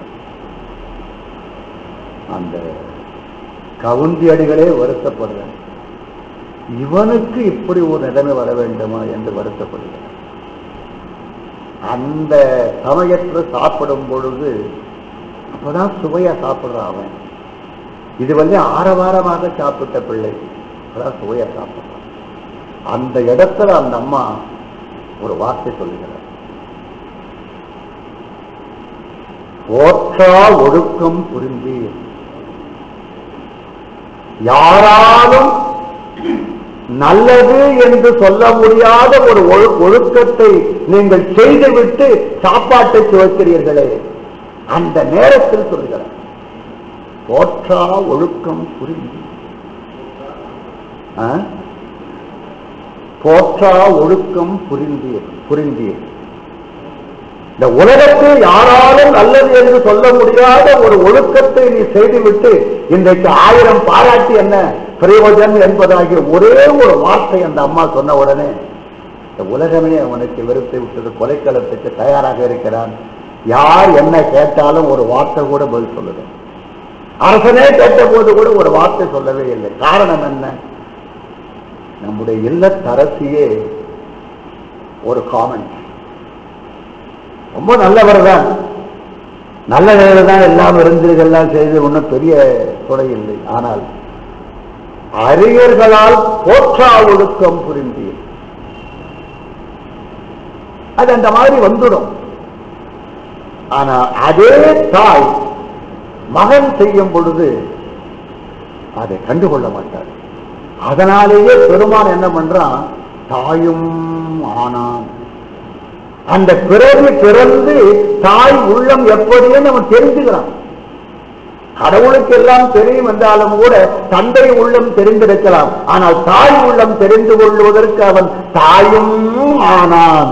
அந்த கவுந்தி அடிகளே வருத்தப்படுறேன் இவனுக்கு இப்படி ஒரு நிலைமை வர வேண்டுமா என்று வருத்தப்படுகிறேன் அந்த சமயத்தில் சாப்பிடும் பொழுது அப்பதான் சுவையா சாப்பிடுறான் அவன் இது வந்து ஆரவாரமாக சாப்பிட்ட பிள்ளை அப்பதான் சுவையா சாப்பிடுறான் அந்த இடத்துல அந்த அம்மா ஒரு வார்த்தை சொல்லுகிறார் ஓற்றா ஒழுக்கம் புரிந்தீர் யாராலும் நல்லது என்று சொல்ல முடியாத ஒரு ஒழு- ஒழுக்கத்தை நீங்கள் செய்துவிட்டு சாப்பாட்டை சுவைக்கிறீர்களே அந்த நேரத்தில் சொல்லுகிறார் போற்றா ஒழுக்கம் புரிந்து ஆ? போற்றா ஒழுக்கம் புரிந்தீர் புரிந்தீர் இந்த உலகத்தில் யாராலும் நல்லது என்று சொல்ல முடியாத ஒரு ஒழுக்கத்தை நீ செய்துவிட்டு இன்றைக்கு ஆயிரம் பாராட்டி என்ன பிரயோஜனம் என்பதாகிய ஒரே ஒரு வார்த்தை அந்த அம்மா சொன்ன உடனே இந்த உலகமே அவனுக்கு வெறுத்து விட்டது கொலைக்களத்துக்கு தயாராக இருக்கிறான் யார் என்ன கேட்டாலும் ஒரு வார்த்தை கூட பதில் சொல்லுது அரசனே கேட்ட போது கூட ஒரு வார்த்தை சொல்லவே இல்லை காரணம் என்ன நம்முடைய இல்லத்தரசியே ஒரு காமெண்ட் ரொம்ப நல்லவர் தான் நல்ல வேலை தான் எல்லாம் இருந்ததெல்லாம் செய்து ஒன்றும் பெரிய துறை இல்லை ஆனால் அறிஞர்களால் போற்றா ஒழுக்கம் புரிந்தீர் அது அந்த மாதிரி வந்துடும் ஆனா அதே தாய் மகன் செய்யும் பொழுது அதை கண்டுகொள்ள மாட்டார் அதனாலேயே பெருமான் என்ன பண்றான் தாயும் ஆனான் அந்த பிறவி பிறந்து தாய் உள்ளம் எப்படின்னு அவன் தெரிஞ்சுக்கிறான் கடவுளுக்கு எல்லாம் தெரியும் என்றாலும் கூட தந்தை உள்ளம் தெரிந்திருக்கலாம் ஆனால் தாய் உள்ளம் தெரிந்து கொள்வதற்கு அவன் தாயும் ஆனான்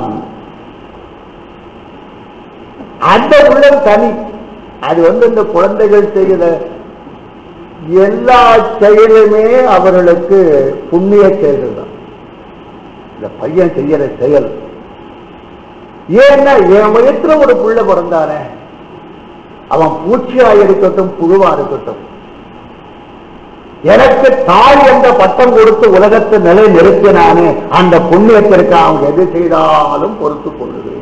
அந்த உள்ளம் தனி அது வந்து இந்த குழந்தைகள் செய்கிற எல்லா செயலுமே அவர்களுக்கு புண்ணிய செயல்கள் தான் இந்த பையன் செய்யற செயல் ஏன்னா என் வயிற்றுல ஒரு புள்ள பிறந்தானே அவன் பூச்சியா இருக்கட்டும் புழுவா இருக்கட்டும் எனக்கு தாய் என்ற பட்டம் கொடுத்து உலகத்தை நிலை நிறுத்தினானே அந்த புண்ணியத்திற்கு அவங்க எது செய்தாலும் பொறுத்து கொள்ளுவேன்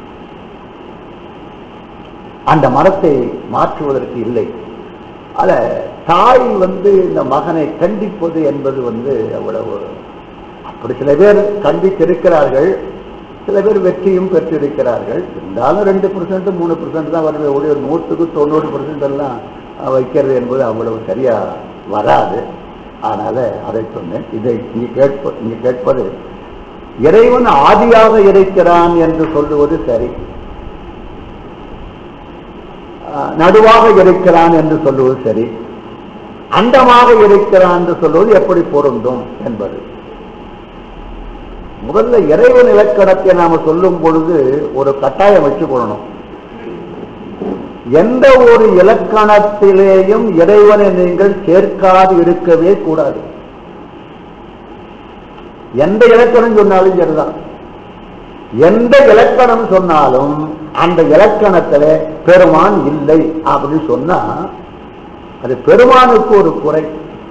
அந்த மரத்தை மாற்றுவதற்கு இல்லை அத தாய் வந்து இந்த மகனை கண்டிப்பது என்பது வந்து அவ்வளவு அப்படி சில பேர் கண்டித்திருக்கிறார்கள் சில பேர் வெற்றியும் பெற்றிருக்கிறார்கள் இருந்தாலும் ரெண்டு பர்சன்ட் மூணு பர்சன்ட் தான் வருது ஒரு நூற்றுக்கு தொண்ணூறு பர்சன்ட் எல்லாம் அஹ், வைக்கிறது என்பது அவ்வளவு சரியா வராது அதனால அதை சொன்னேன் இதை இங்க கேட்ப இங்க கேட்பது இறைவன் ஆதியாக இருக்கிறான் என்று சொல்லுவது சரி அஹ், நடுவாக இருக்கிறான் என்று சொல்லுவது சரி அண்டமாக இருக்கிறான் என்று சொல்வது எப்படி பொருந்தும் என்பது முதல்ல இறைவன் இலக்கணத்தை நாம சொல்லும் பொழுது ஒரு கட்டாயம் வச்சு கொள்ளணும் எந்த ஒரு இலக்கணத்திலேயும் இறைவனை நீங்கள் சேர்க்காது இருக்கவே கூடாது எந்த இலக்கணம் சொன்னாலும் சரிதான் எந்த இலக்கணம் சொன்னாலும் அந்த இலக்கணத்துல பெருமான் இல்லை அப்படின்னு சொன்னா அது பெருமானுக்கு ஒரு குறை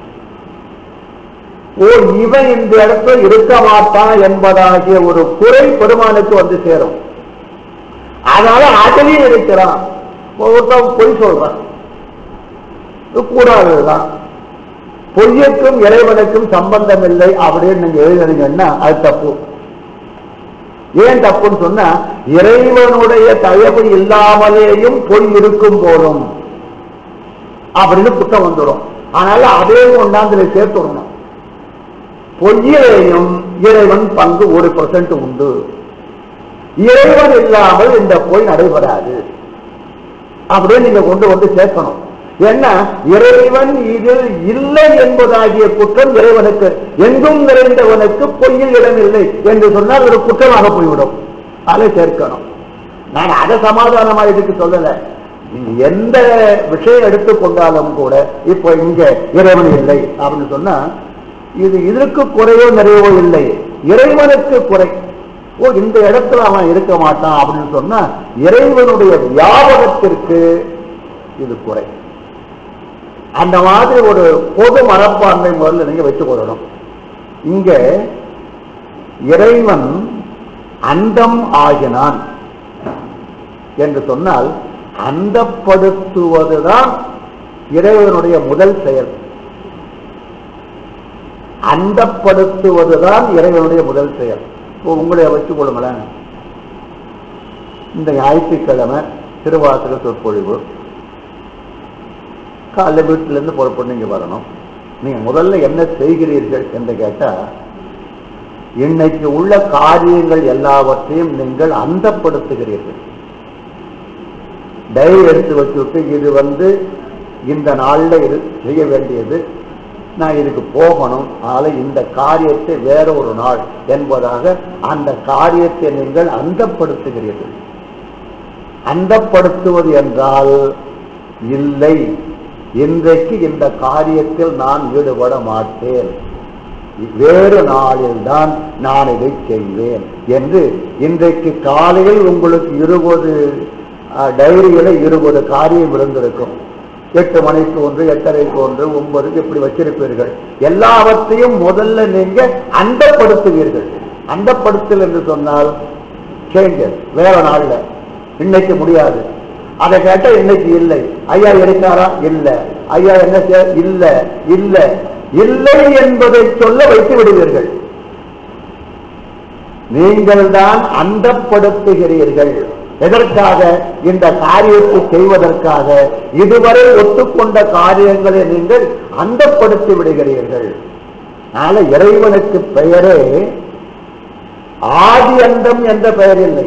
ஓ இவன் இந்த இடத்துல இருக்க மாட்டான் என்பதாகிய ஒரு குறை பெருமானுக்கு வந்து சேரும் அதனால அதிலேயே இருக்கிறான் ஒருத்தன் பொய் சொல்றான் இது கூடாதுதான் பொய்யுக்கும் இறைவனுக்கும் சம்பந்தம் இல்லை அப்படின்னு நீங்க எழுதுனீங்கன்னா அது தப்பு ஏன் தப்புன்னு சொன்னா இறைவனுடைய தயவு இல்லாமலேயும் பொய் இருக்கும் போதும் அப்படின்னு குற்றம் வந்துடும் அதனால அதையும் கொண்டாந்து சேர்த்து விடணும் பொய்யிலேயும் இறைவன் பங்கு ஒரு பர்சன்ட் உண்டு இறைவன் இல்லாமல் இந்த பொய் நடைபெறாது அப்படியே நீங்க கொண்டு வந்து சேர்க்கணும் என்ன இறைவன் இதில் இல்லை என்பதாகிய குற்றம் இறைவனுக்கு எங்கும் நிறைந்தவனுக்கு பொய்யில் இடமில்லை என்று சொன்னால் ஒரு குற்றமாக போய்விடும் அதை சேர்க்கணும் நான் அதை சமாதானமா இதுக்கு சொல்லல நீங்க எந்த விஷயம் எடுத்துக்கொண்டாலும் கூட இப்போ இங்க இறைவன் இல்லை அப்படின்னு சொன்னா இது இதற்கு குறையோ நிறைவோ இல்லை இறைவனுக்கு குறை ஓ இந்த இடத்துல அவன் இருக்க மாட்டான் அப்படின்னு சொன்னா இறைவனுடைய வியாபகத்திற்கு இது குறை அந்த மாதிரி ஒரு பொது மனப்பான்மை முதல்ல நீங்க வச்சுக் கொள்ளணும் இங்க இறைவன் அந்தம் ஆகினான் என்று சொன்னால் அந்தப்படுத்துவதுதான் இறைவனுடைய முதல் செயல் அந்தப்படுத்துவதுதான் இறைவனுடைய முதல் செயல் இப்போ உங்களை வச்சுக் கொள்ளுங்களேன் இந்த ஞாயிற்றுக்கிழமை திருவாசக சொற்பொழிவு காலைல வீட்டிலேருந்து புறப்பட்டு நீங்க வரணும் நீங்க முதல்ல என்ன செய்கிறீர்கள் என்று கேட்டா இன்னைக்கு உள்ள காரியங்கள் எல்லாவற்றையும் நீங்கள் அந்தப்படுத்துகிறீர்கள் டைரி எடுத்து வச்சுட்டு இது வந்து இந்த நாள்ல இது செய்ய வேண்டியது நான் இதுக்கு போகணும் அதனால இந்த காரியத்தை வேற ஒரு நாள் என்பதாக அந்த காரியத்தை நீங்கள் அந்தப்படுத்துகிறீர்கள் அந்தப்படுத்துவது என்றால் இல்லை இன்றைக்கு இந்த காரியத்தில் நான் ஈடுபட மாட்டேன் வேறு நாளில்தான் நான் இதை செய்வேன் என்று இன்றைக்கு காலையில் உங்களுக்கு இருபது அஹ், டைரியில இருபது காரியம் இருந்திருக்கும் எட்டு மணிக்கு ஒன்று எட்டரைக்கு ஒன்று ஒன்பதுக்கு இப்படி வச்சிருப்பீர்கள் எல்லாவற்றையும் முதல்ல நீங்க அந்தப்படுத்துவீர்கள் அந்தப்படுத்தல் என்று சொன்னால் சேஞ்சஸ் வேற நாள்ல இன்னைக்கு முடியாது அதை கேட்டா இன்னைக்கு இல்லை ஐயா இருக்காரா இல்ல ஐயா என்ன செய்ய இல்ல இல்ல இல்லை என்பதை சொல்ல வைத்து விடுவீர்கள் நீங்கள் தான் அந்தப்படுத்துகிறீர்கள் எதற்காக இந்த காரியத்தை செய்வதற்காக இதுவரை ஒத்துக்கொண்ட காரியங்களை நீங்கள் அந்தப்படுத்தி விடுகிறீர்கள் அதனால இறைவனுக்கு பெயரே ஆதி அந்தம் என்ற பெயர் இல்லை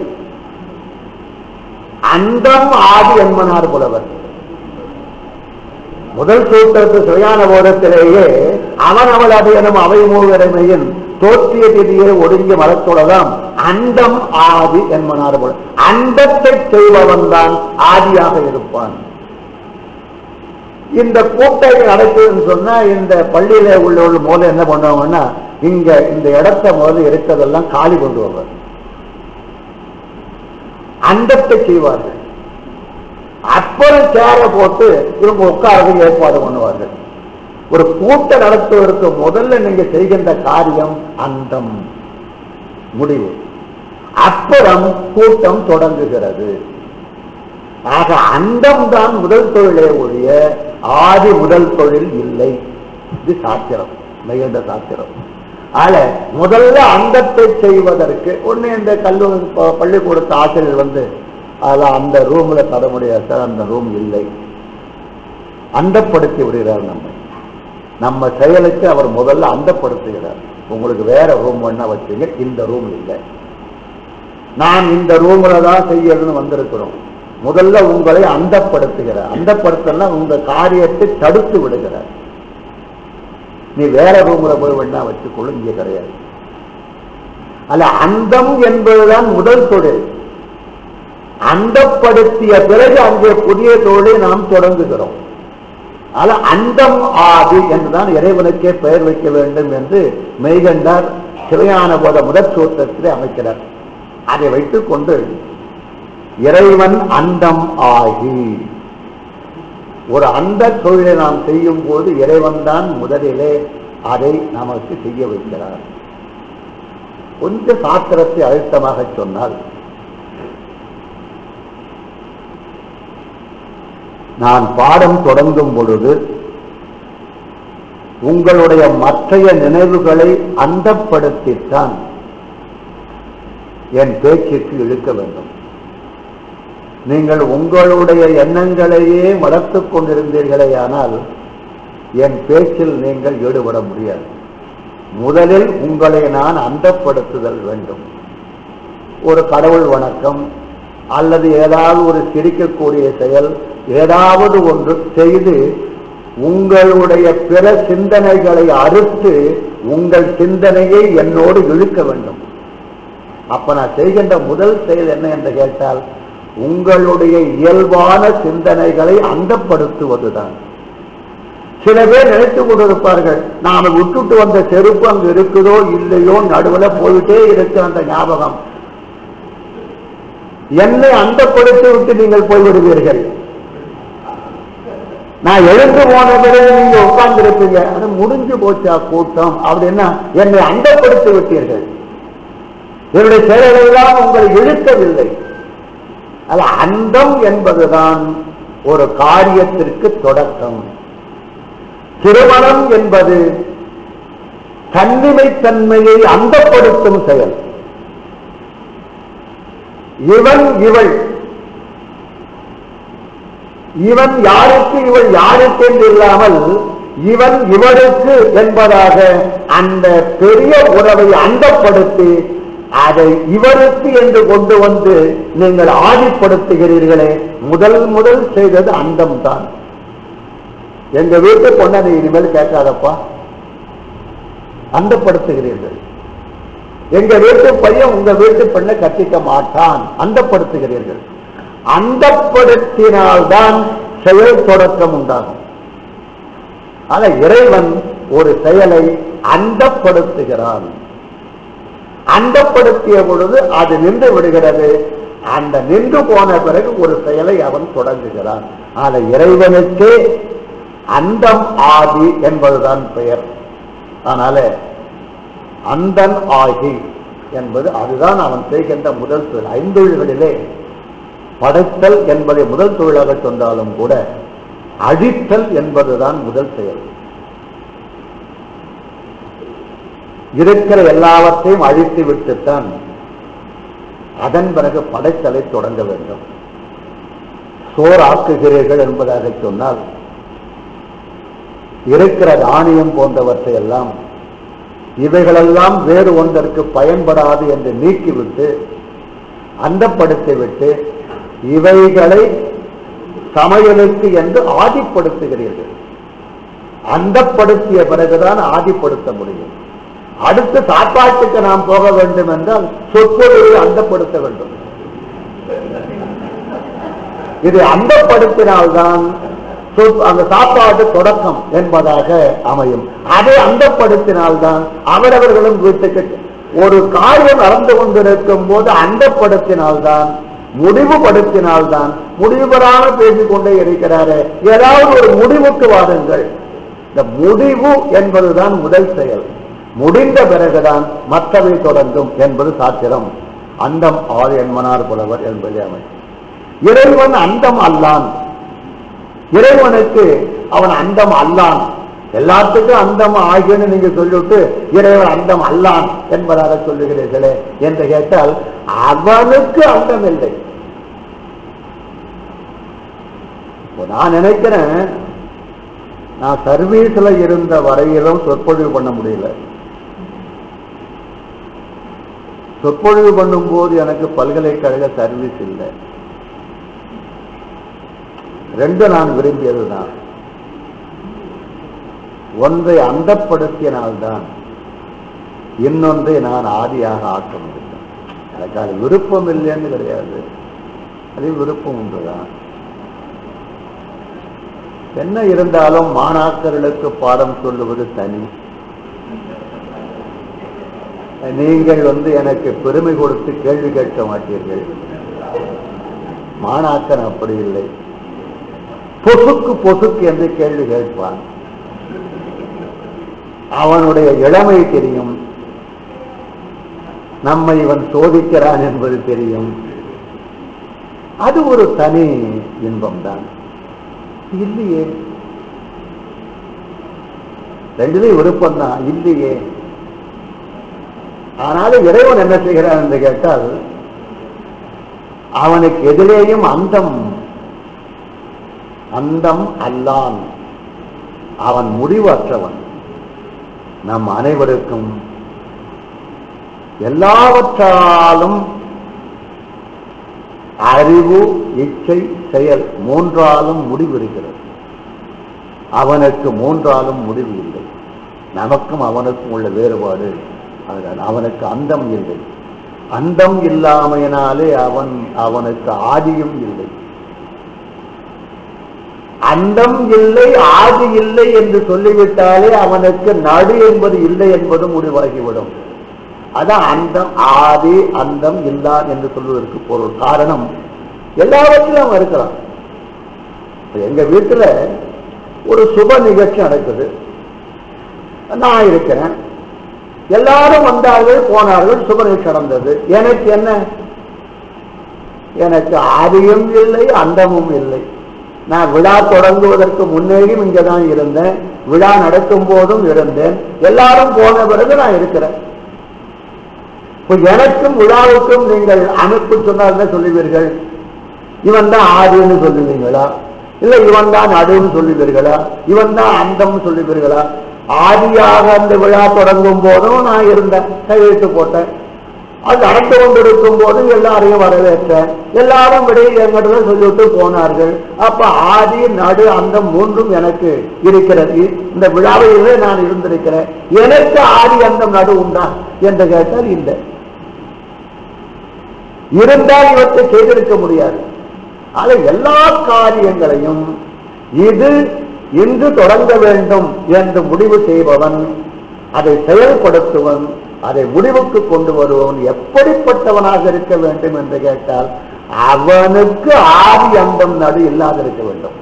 அந்தம் ஆதி என்பனார் புலவர் முதல் சூத்திரத்து சுயான போதத்திலேயே அவன் அவள் அது எனும் அவை மூவரைமையின் தோற்றிய திதியை ஒடுங்கி மலத்துலகம் அண்டம் ஆதி என்பனார் போல அண்டத்தை செய்பவன் தான் ஆதியாக இருப்பான் இந்த கூட்டை நடக்குதுன்னு சொன்னா இந்த பள்ளியில உள்ள முதல்ல என்ன பண்ணுவாங்கன்னா இங்க இந்த இடத்த முதல்ல இருக்கிறதெல்லாம் காலி கொண்டு வருவார் அண்டத்தை செய்வார்கள் அப்புறம் சேர போட்டு இவங்க உட்கார்ந்து ஏற்பாடு பண்ணுவார்கள் ஒரு கூட்டம் நடத்துவதற்கு முதல்ல நீங்க செய்கின்ற காரியம் அந்தம் முடிவு அப்புறம் கூட்டம் தொடங்குகிறது ஆக அந்தம் தான் முதல் தொழிலே ஒழிய ஆதி முதல் தொழில் இல்லை இது சாத்திரம் மிகுந்த சாத்திரம் ஆக முதல்ல அந்தத்தை செய்வதற்கு ஒண்ணு இந்த கல்லூரி ப- பள்ளிக்கூடத்து ஆசிரியர் வந்து அதான் அந்த ரூம்ல தர முடியாது சார் அந்த ரூம் இல்லை அந்தப்படுத்தி விடுகிறார் நம்மை நம்ம செயலுக்கு அவர் முதல்ல அந்தப்படுத்துகிறார் உங்களுக்கு வேற ரூம் வேணா வச்சுங்க இந்த ரூம் இல்லை நான் இந்த ரூம்ல தான் செய்யணும்னு வந்திருக்கிறோம் முதல்ல உங்களை அந்தப்படுத்துகிறார் அந்தப்படுத்தனா உங்க காரியத்தை தடுத்து விடுகிறார் நீ வேற ரூம்ல போய் வேணா வச்சுக்கொள்ளும் இங்க கிடையாது அல்ல அந்தம் என்பதுதான் முதல் தொழில் அந்தப்படுத்திய பிறகு அங்கே புதிய தொழிலை நாம் தொடங்குகிறோம் ஆனா அந்தம் ஆதி என்றுதான் இறைவனுக்கே பெயர் வைக்க வேண்டும் என்று மெய்கண்டார் சிவையான போத முதற் சூத்திரத்திலே அமைக்கிறார் அதை வைத்துக் கொண்டு இறைவன் அந்தம் ஆகி ஒரு அந்த தொழிலை நாம் செய்யும் போது இறைவன் தான் முதலிலே அதை நமக்கு செய்ய வைக்கிறார் கொஞ்சம் சாத்திரத்தை அழுத்தமாக சொன்னால் நான் பாடம் தொடங்கும் பொழுது உங்களுடைய மற்றைய நினைவுகளை அந்தப்படுத்தித்தான் என் பேச்சுக்கு இழுக்க வேண்டும் நீங்கள் உங்களுடைய எண்ணங்களையே வளர்த்துக் கொண்டிருந்தீர்களேயானால் என் பேச்சில் நீங்கள் ஈடுபட முடியாது முதலில் உங்களை நான் அந்தப்படுத்துதல் வேண்டும் ஒரு கடவுள் வணக்கம் அல்லது ஏதாவது ஒரு சிரிக்கக்கூடிய செயல் ஏதாவது ஒன்று செய்து உங்களுடைய பிற சிந்தனைகளை அறுத்து உங்கள் சிந்தனையை என்னோடு இழுக்க வேண்டும் அப்ப நான் செய்கின்ற முதல் செயல் என்ன என்று கேட்டால் உங்களுடைய இயல்பான சிந்தனைகளை அந்தப்படுத்துவதுதான் சில பேர் நினைத்துக் கொண்டிருப்பார்கள் நாம விட்டுட்டு வந்த செருப்பு அங்கு இருக்குதோ இல்லையோ நடுவுல போயிட்டே இருக்கு அந்த ஞாபகம் என்னை அந்தப்படுத்தி விட்டு நீங்கள் போய்விடுவீர்கள் நான் எழுந்து போன பிறகு நீங்க உட்கார்ந்து இருப்பீங்க அது முடிஞ்சு போச்சா கூட்டம் அப்படின்னா என்னை அந்தப்படுத்தி விட்டீர்கள் என்னுடைய செயல்களெல்லாம் உங்களை இழுக்கவில்லை அல்ல அந்தம் என்பதுதான் ஒரு காரியத்திற்கு தொடக்கம் திருமணம் என்பது தன்னிமைத்தன்மையை அந்தப்படுத்தும் செயல் இவன் இவள் இவன் யாருக்கு இவள் யாருக்கு என்று இல்லாமல் இவன் இவருக்கு என்பதாக அந்த பெரிய உறவை அந்தப்படுத்தி அதை இவருக்கு என்று கொண்டு வந்து நீங்கள் ஆதிப்படுத்துகிறீர்களே முதல் முதல் செய்தது அந்தம் தான் எங்க வீட்டு பொண்ணை நீ இனிமேல் கேட்காதப்பா அந்தப்படுத்துகிறீர்கள் எங்க வீட்டு பையன் உங்க வீட்டு பெண்ணை கட்டிக்க மாட்டான் அந்தப்படுத்துகிறீர்கள் அந்தப்படுத்தினால்தான் செயல் தொடக்கம் உண்டாகும் ஆனா இறைவன் ஒரு செயலை அந்தப்படுத்துகிறான் அந்தப்படுத்திய பொழுது அது நின்று விடுகிறது அந்த நின்று போன பிறகு ஒரு செயலை அவன் தொடங்குகிறான் ஆனா இறைவனுக்கே அந்தம் ஆதி என்பதுதான் பெயர் அதனால அந்தன் ஆகி என்பது அதுதான் அவன் செய்கின்ற முதல் தொழில் ஐந்தொழில்களிலே படைத்தல் என்பதை முதல் தொழிலாக சொன்னாலும் கூட அழித்தல் என்பதுதான் முதல் செயல் இருக்கிற எல்லாவற்றையும் அழித்து விட்டுத்தான் அதன் பிறகு படைத்தலை தொடங்க வேண்டும் சோர் ஆக்குகிறீர்கள் என்பதாக சொன்னால் இருக்கிற தானியம் போன்றவற்றை எல்லாம் இவைகளெல்லாம் வேறு ஒன்றற்கு பயன்படாது என்று நீக்கிவிட்டு அந்தப்படுத்தி விட்டு இவைகளை சமையலுக்கு என்று ஆதிப்படுத்துகிறீர்கள் அந்தப்படுத்திய பிறகுதான் ஆதிப்படுத்த முடியும் அடுத்து சாப்பாட்டுக்கு நாம் போக வேண்டும் என்றால் சொற்பொழிவை அந்தப்படுத்த வேண்டும் இது அந்தப்படுத்தினால்தான் சொற்- அந்த சாப்பாடு தொடக்கம் என்பதாக அமையும் அதை அந்தப்படுத்தினால்தான் அவரவர்களும் வீட்டுக்கு ஒரு காரியம் நடந்து கொண்டிருக்கும் போது அந்தப்படுத்தினால்தான் முடிவுபடுத்தினால்தான் முடிவு பெறாம பேசிக் கொண்டே இருக்கிறாரு ஏதாவது ஒரு முடிவுக்கு வாருங்கள் இந்த முடிவு என்பதுதான் முதல் செயல் முடிந்த பிறகுதான் மற்றவை தொடங்கும் என்பது சாத்திரம் அந்தம் ஆறு என்மனார் புலவர் என்பது அமை இறைவன் அந்தம் அல்லான் இறைவனுக்கு அவன் அந்தம் அல்லான் எல்லாத்துக்கும் அந்தம் ஆகியன்னு நீங்க சொல்லிவிட்டு இறைவன் அந்தம் அல்லான் என்பதாக சொல்லுகிறீர்களே என்று கேட்டால் அவனுக்கு அந்தம் இல்லை இப்போ நான் நினைக்கிறேன் நான் சர்வீஸ்ல இருந்த வரையிலும் சொற்பொழிவு பண்ண முடியல சொற்பொழிவு பண்ணும்போது எனக்கு பல்கலைக்கழக சர்வீஸ் இல்லை ரெண்டு நான் விரும்பியதுதான் ஒன்றை அந்தப்படுத்தினால்தான் இன்னொன்றை நான் ஆதியாக ஆக்க முடியும் எனக்கு அது விருப்பம் இல்லைன்னு கிடையாது அது விருப்பம் உண்டுதான் என்ன இருந்தாலும் மாணாக்கர்களுக்கு பாடம் சொல்லுவது தனி நீங்கள் வந்து எனக்கு பெருமை கொடுத்து கேள்வி கேட்க மாட்டீர்கள் மாணாக்கன் அப்படி இல்லை பொசுக்கு பொசுக்கு என்று கேள்வி கேட்பான் அவனுடைய இளமை தெரியும் நம்மை இவன் சோதிக்கிறான் என்பது தெரியும் அது ஒரு தனி இன்பம்தான் இல்லையே ரெண்டுலையும் விருப்பம் தான் இல்லையே ஆனாலும் இறைவன் என்ன செய்கிறான் என்று கேட்டால் அவனுக்கு எதிரேயும் அந்தம் அந்தம் அல்லான் அவன் முடிவற்றவன் நம் அனைவருக்கும் எல்லாவற்றாலும் அறிவு இச்சை செயல் மூன்றாலும் முடிவு இருக்கிறது அவனுக்கு மூன்றாலும் முடிவு இல்லை நமக்கும் அவனுக்கும் உள்ள வேறுபாடு அதுதான் அவனுக்கு அந்தம் இல்லை அந்தம் இல்லாமையினாலே அவன் அவனுக்கு ஆதியும் இல்லை அந்தம் இல்லை ஆதி இல்லை என்று சொல்லிவிட்டாலே அவனுக்கு நடு என்பது இல்லை என்பது முடிவாகிவிடும் அதான் அந்தம் ஆதி அந்தம் இல்லான் என்று சொல்வதற்கு பொருள் காரணம் எல்லாவற்றிலும் அவன் இருக்கிறான் இப்ப எங்க வீட்டுல ஒரு சுப நிகழ்ச்சி நடக்குது நான் இருக்கிறேன் எல்லாரும் வந்தார்கள் போனார்கள் சுப நிகழ்ச்சி நடந்தது எனக்கு என்ன எனக்கு ஆதியும் இல்லை அந்தமும் இல்லை நான் விழா தொடங்குவதற்கு முன்னேயும் இங்கே தான் இருந்தேன் விழா நடக்கும் போதும் இருந்தேன் எல்லாரும் போன பிறகு நான் இருக்கிறேன் இப்ப எனக்கும் விழாவுக்கும் நீங்கள் அமைப்பு சொன்னால் என்ன சொல்லுவீர்கள் இவன் தான் ஆதின்னு சொல்லுவீங்களா இல்ல இவன் தான் நடுன்னு சொல்லுவீர்களா இவன் தான் அந்தம்னு சொல்லுவீர்களா ஆதியாக அந்த விழா தொடங்கும் போதும் நான் இருந்தேன் கையெழுத்து போட்டேன் அது நடந்து கொண்டிருக்கும் போது எல்லாரையும் வரவேற்றேன் எல்லாரும் விடையை எங்கிட்ட சொல்லிவிட்டு போனார்கள் அப்ப ஆதி நடு அந்த மூன்றும் எனக்கு இருக்கிறது இந்த விழாவிலே நான் இருந்திருக்கிறேன் எனக்கு ஆதி அந்த நடு உண்டா என்று கேட்டால் இல்லை இருந்தால் இவற்றை செய்திருக்க முடியாது ஆக எல்லா காரியங்களையும் இது இன்று தொடங்க வேண்டும் என்று முடிவு செய்பவன் அதை செயல்படுத்துவன் அதை முடிவுக்கு கொண்டு வருபவன் எப்படிப்பட்டவனாக இருக்க வேண்டும் என்று கேட்டால் அவனுக்கு ஆதி அந்தம் நடு இல்லாதிருக்க வேண்டும்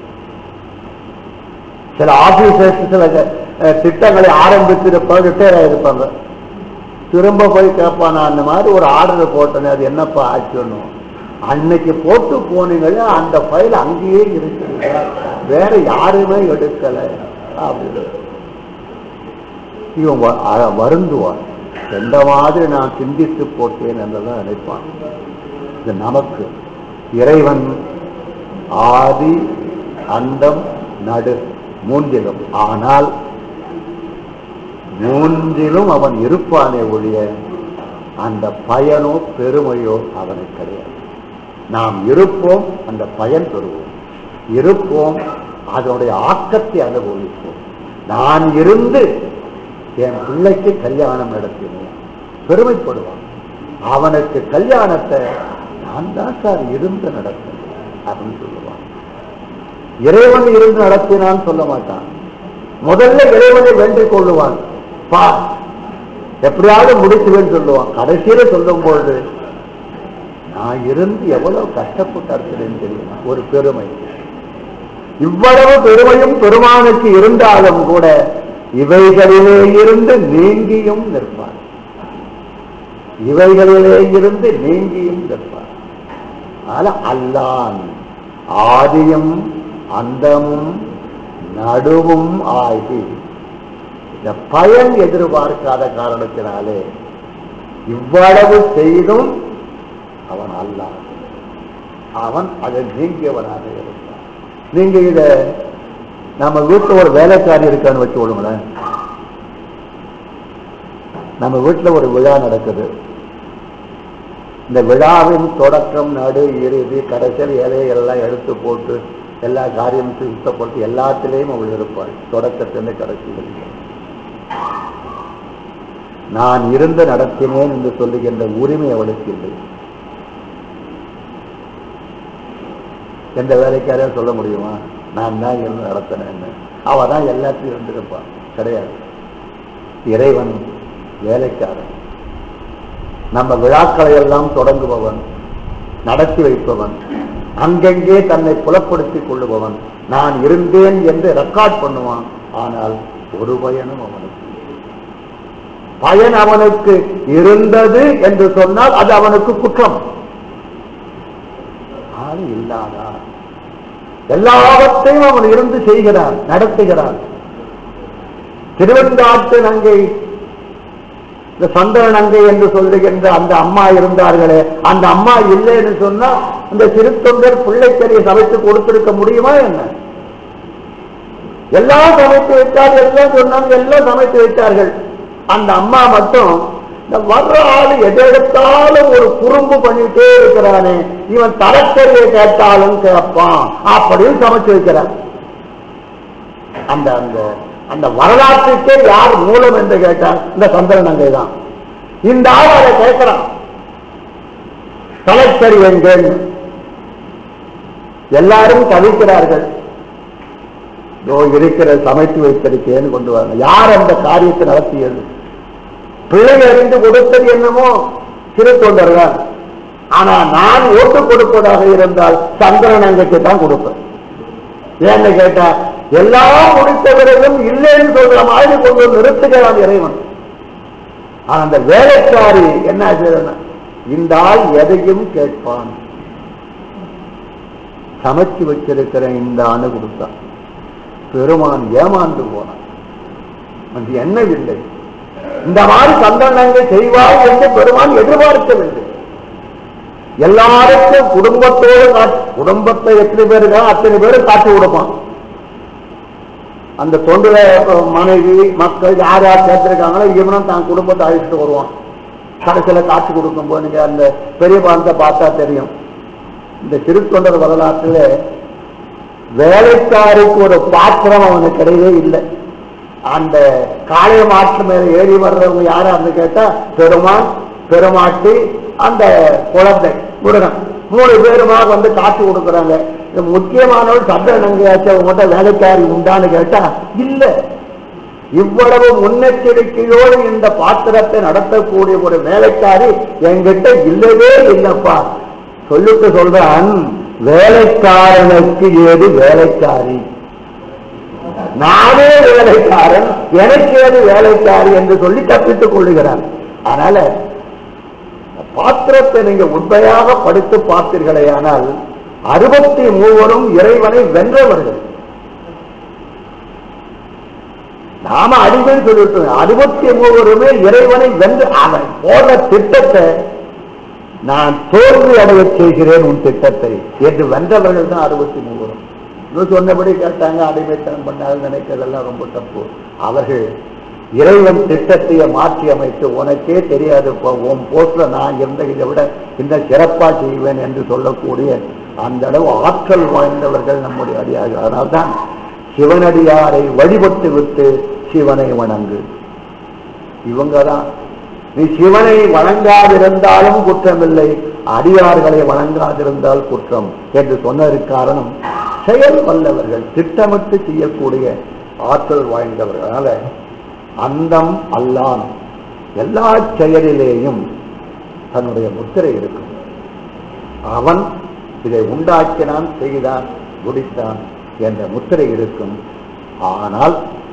சில ஆபீசர்ஸ் சில அஹ், திட்டங்களை ஆரம்பித்திருப்பாங்க ரிட்டையர் ஆயிருப்பாங்க திரும்ப போய் கேட்பான் நான் அந்த மாதிரி ஒரு ஆர்டர் போட்டேனே அது என்னப்பா ஆச்சுன்னு அன்னைக்கு போட்டு போனீங்களே அந்த ஃபைல் அங்கேயே இருக்கு வேற யாருமே எடுக்கல அப்படின்னு இவன் வ- அ- வருந்துவான் எந்த மாதிரி நான் சிந்தித்து போட்டேன் என்றுதான் நினைப்பான் இது நமக்கு இறைவன் ஆதி அண்டம் நடு மூன்றிலும் ஆனால் மூன்றிலும் அவன் இருப்பானே ஒழிய அந்த பயனோ பெருமையோ அவனுக்கு கிடையாது நாம் இருப்போம் அந்த பயன் பெறுவோம் இருப்போம் அதனுடைய ஆக்கத்தை அனுபவிப்போம் நான் இருந்து என் பிள்ளைக்கு கல்யாணம் நடத்தினேன் பெருமைப்படுவான் அவனுக்கு கல்யாணத்தை நான் தான் சார் இருந்து நடத்தினேன் அப்படின்னு சொல்லுவான் இறைவன் இருந்து நடத்தினான்னு சொல்ல மாட்டான் முதல்ல இறைவனை வேண்டிக் கொள்ளுவான் பா எப்படியாவது முடிச்சுவேன்னு சொல்லுவான் கடைசியில சொல்லும் பொழுது நான் இருந்து எவ்வளவு கஷ்டப்பட்டு இருக்கிறேன்னு தெரியுமா ஒரு பெருமை இவ்வளவு பெருமையும் பெருமானுக்கு இருந்தாலும் கூட இவைகளிலே இருந்து நீங்கியும் நிற்பார் இவைகளிலே இருந்து நீங்கியும் நிற்பார் அதனால அல்லான் ஆதியும் அந்தமும் நடுவும் ஆகி இந்த பயன் எதிர்பார்க்காத காரணத்தினாலே இவ்வளவு செய்தும் அவன் அல்லான் அவன் அதை நீங்கியவனாக இருந்தான் நீங்க இத நம்ம வீட்டுல ஒரு வேலைக்காரி இருக்கான்னு வச்சு விடுங்களேன் நம்ம வீட்டுல ஒரு விழா நடக்குது இந்த விழாவின் தொடக்கம் நடு இறுதி கடைசியில் இலையெல்லாம் எடுத்து போட்டு எல்லா காரியத்தையும் சுத்தப்படுத்தி எல்லாத்திலையும் அவள் இருப்பாள் தொடக்கத்திலிருந்து கடைசி வரைக்கும் நான் இருந்து நடத்தினேன் என்று சொல்லுகின்ற உரிமை அவளுக்கு இல்லை எந்த வேலைக்காரையும் சொல்ல முடியுமா நான் தான் இருந்து நடத்தினேன்னு அவ தான் எல்லாத்தையும் இருந்திருப்பான் கிடையாது இறைவன் வேலைக்காரன் நம்ம விழாக்களை எல்லாம் தொடங்குபவன் நடத்தி வைப்பவன் அங்கங்கே தன்னை புலப்படுத்திக் கொள்ளுபவன் நான் இருந்தேன் என்று ரெக்கார்ட் பண்ணுவான் ஆனால் ஒரு பயனும் அவனுக்கு பயன் அவனுக்கு இருந்தது என்று சொன்னால் அது அவனுக்கு குற்றம் ஆள் இல்லாதா எல்லாவற்றையும் அவன் இருந்து செய்கிறான் நடத்துகிறான் திருவெண்டாட்டு நங்கை இந்த சந்திர நங்கை என்று சொல்லுகின்ற அந்த அம்மா இருந்தார்களே அந்த அம்மா இல்லைன்னு சொன்னா இந்த திருத்தொண்டர் பிள்ளைக்கறியை சமைத்து கொடுத்திருக்க முடியுமா என்ன எல்லாம் சமைத்து வைத்தார் எல்லாம் சொன்னாங்க எல்லாம் சமைத்து வைத்தார்கள் அந்த அம்மா மட்டும் இந்த வர்ற ஆளு எதை எடுத்தாலும் ஒரு குறும்பு பண்ணிட்டே இருக்கிறானே இவன் தரக்கறியை கேட்டாலும் கேட்பான் அப்படின்னு சமைச்சு வைக்கிறான் அந்த அந்த அந்த வரலாற்றுக்கே யார் மூலம் என்று கேட்டால் இந்த சந்திரன் அங்கே தான் இந்த ஆள் அதை கேட்கிறான் தலைக்கறி எங்கள் எல்லாரும் தவிக்கிறார்கள் இதோ இருக்கிற சமைத்து வைத்திருக்கேன்னு கொண்டு வாங்க யார் அந்த காரியத்தை நடத்தியது பிழை அறிந்து கொடுத்தது என்னமோ சிறு தொண்டர்கள் ஆனா நான் ஓட்டு கொடுப்பதாக இருந்தால் சந்திரன் அங்கைக்கு தான் கொடுப்பேன் ஏன்னு கேட்டா எல்லாம் முடித்தவரையும் இல்லைன்னு சொல்ற மாதிரி கொண்டு வந்து நிறுத்துகிறான் இறைவன் ஆனா அந்த வேலைக்காரி என்ன செய்யணும் இந்த ஆள் எதையும் கேட்பான் சமைச்சு வச்சிருக்கிற இந்த ஆணு கொடுத்தான் பெருமான் ஏமாந்து போனான் அது என்னவில்லை இந்த மாதிரி சந்தனங்க செய்வார் என்று பெருமான் எதிர்பார்க்கவில்லை எல்லாருக்கும் குடும்பத்தோடு காட்சி குடும்பத்தை எத்தனை பேர் இருக்கா அத்தனை பேரும் காட்சி கொடுப்பான் அந்த தொண்டுல மனைவி மக்கள் யார் யார் சேர்த்திருக்காங்களோ இவனும் தான் குடும்பத்தை அழைச்சிட்டு வருவான் கடைசியில காட்சி கொடுக்கும் போது நீங்க அந்த பெரிய பாலத்தை பார்த்தா தெரியும் இந்த திருத்தொண்டர் வரலாற்றுல வேலைக்காருக்கு ஒரு பாத்திரம் அவனுக்கு கிடையவே இல்லை அந்த காளைய மாற்று மேல ஏறி வர்றவங்க யாரா இருந்து கேட்டா பெருமான் பெருமாட்டி அந்த குழந்தை முருகன் மூணு பேருமாக வந்து காட்சி கொடுக்குறாங்க இந்த முக்கியமானவள் சந்திர நங்கையாச்சும் அவங்ககிட்ட வேலைக்காரி உண்டான்னு கேட்டா இல்ல இவ்வளவு முன்னெச்சரிக்கையோடு இந்த பாத்திரத்தை நடத்தக்கூடிய ஒரு வேலைக்காரி என்கிட்ட இல்லவே இல்லப்பா சொல்லிட்டு சொல்றான் வேலைக்காரனுக்கு ஏது வேலைக்காரி நானே வேலைக்காரன் எனக்கு ஏது வேலைக்காரி என்று சொல்லி தப்பித்துக் கொள்ளுகிறான் அதனால பாத்திரத்தை நீங்க உண்மையாக படித்து பார்த்தீர்களே ஆனால் அறுபத்தி மூவரும் இறைவனை வென்றவர்கள் நாம அடிமைன்னு சொல்லிட்டு அறுபத்தி மூவருமே இறைவனை வென்று அவன் போன திட்டத்தை நான் தோல்வி அடையச் செய்கிறேன் உன் திட்டத்தை என்று வென்றவர்கள் தான் அறுபத்தி மூவரும் இன்னும் சொன்னபடி கேட்டாங்க அடிமைத்தனம் பண்ணால் நினைக்கிறதெல்லாம் ரொம்ப தப்பு அவர்கள் இறைவன் திட்டத்தையே மாற்றி அமைத்து உனக்கே தெரியாது இப்போ உன் போஸ்ட்ல நான் இருந்த இதை விட இன்னும் சிறப்பா செய்வேன் என்று சொல்லக்கூடிய அந்த அளவு ஆற்றல் வாய்ந்தவர்கள் நம்முடைய அடியார்கள் அதனால்தான் சிவனடியாரை வழிபட்டு விட்டு சிவனை வணங்கு இவங்க தான் நீ சிவனை வணங்காதிருந்தாலும் குற்றமில்லை அடியார்களை வணங்காதிருந்தால் குற்றம் என்று சொன்னதற்கு காரணம் செயல் வல்லவர்கள் திட்டமிட்டு செய்யக்கூடிய ஆற்றல் வாய்ந்தவர்கள் அதனால அந்தம் அல்லான் எல்லா செயலிலேயும் தன்னுடைய முத்திரை இருக்கும் அவன் இதை உண்டாக்கினான் செய்தான் முடித்தான் என்ற முத்திரை இருக்கும் ஆனால்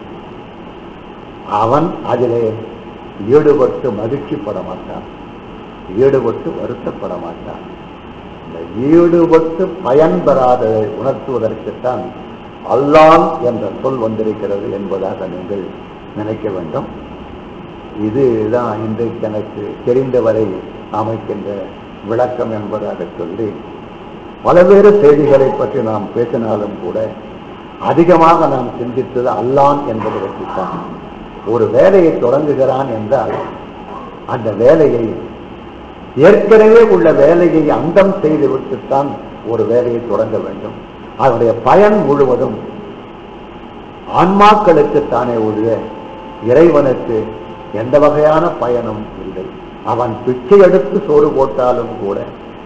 அவன் அதிலே ஈடுபட்டு மகிழ்ச்சிப்பட மாட்டான் ஈடுபட்டு வருத்தப்பட மாட்டான் இந்த ஈடுபட்டு பயன் பெறாததை உணர்த்துவதற்குத்தான் அல்லான் என்ற சொல் வந்திருக்கிறது என்பதாக நீங்கள் நினைக்க வேண்டும் இதுதான் இன்றைக்கு எனக்கு தெரிந்தவரை அமைக்கின்ற விளக்கம் என்பதாக சொல்லி பலவேறு செய்திகளை பற்றி நாம் பேசினாலும் கூட அதிகமாக நாம் சிந்தித்தது அல்லான் என்பதை பற்றித்தான் ஒரு வேலையை தொடங்குகிறான் என்றால் அந்த வேலையை ஏற்கனவே உள்ள வேலையை அந்தம் செய்து விட்டுத்தான் ஒரு வேலையை தொடங்க வேண்டும் அதனுடைய பயன் முழுவதும் ஆன்மாக்களுக்கு தானே ஒழிய இறைவனுக்கு எந்த வகையான பயனும் இல்லை அவன் பிச்சை எடுத்து சோறு போட்டாலும் கூட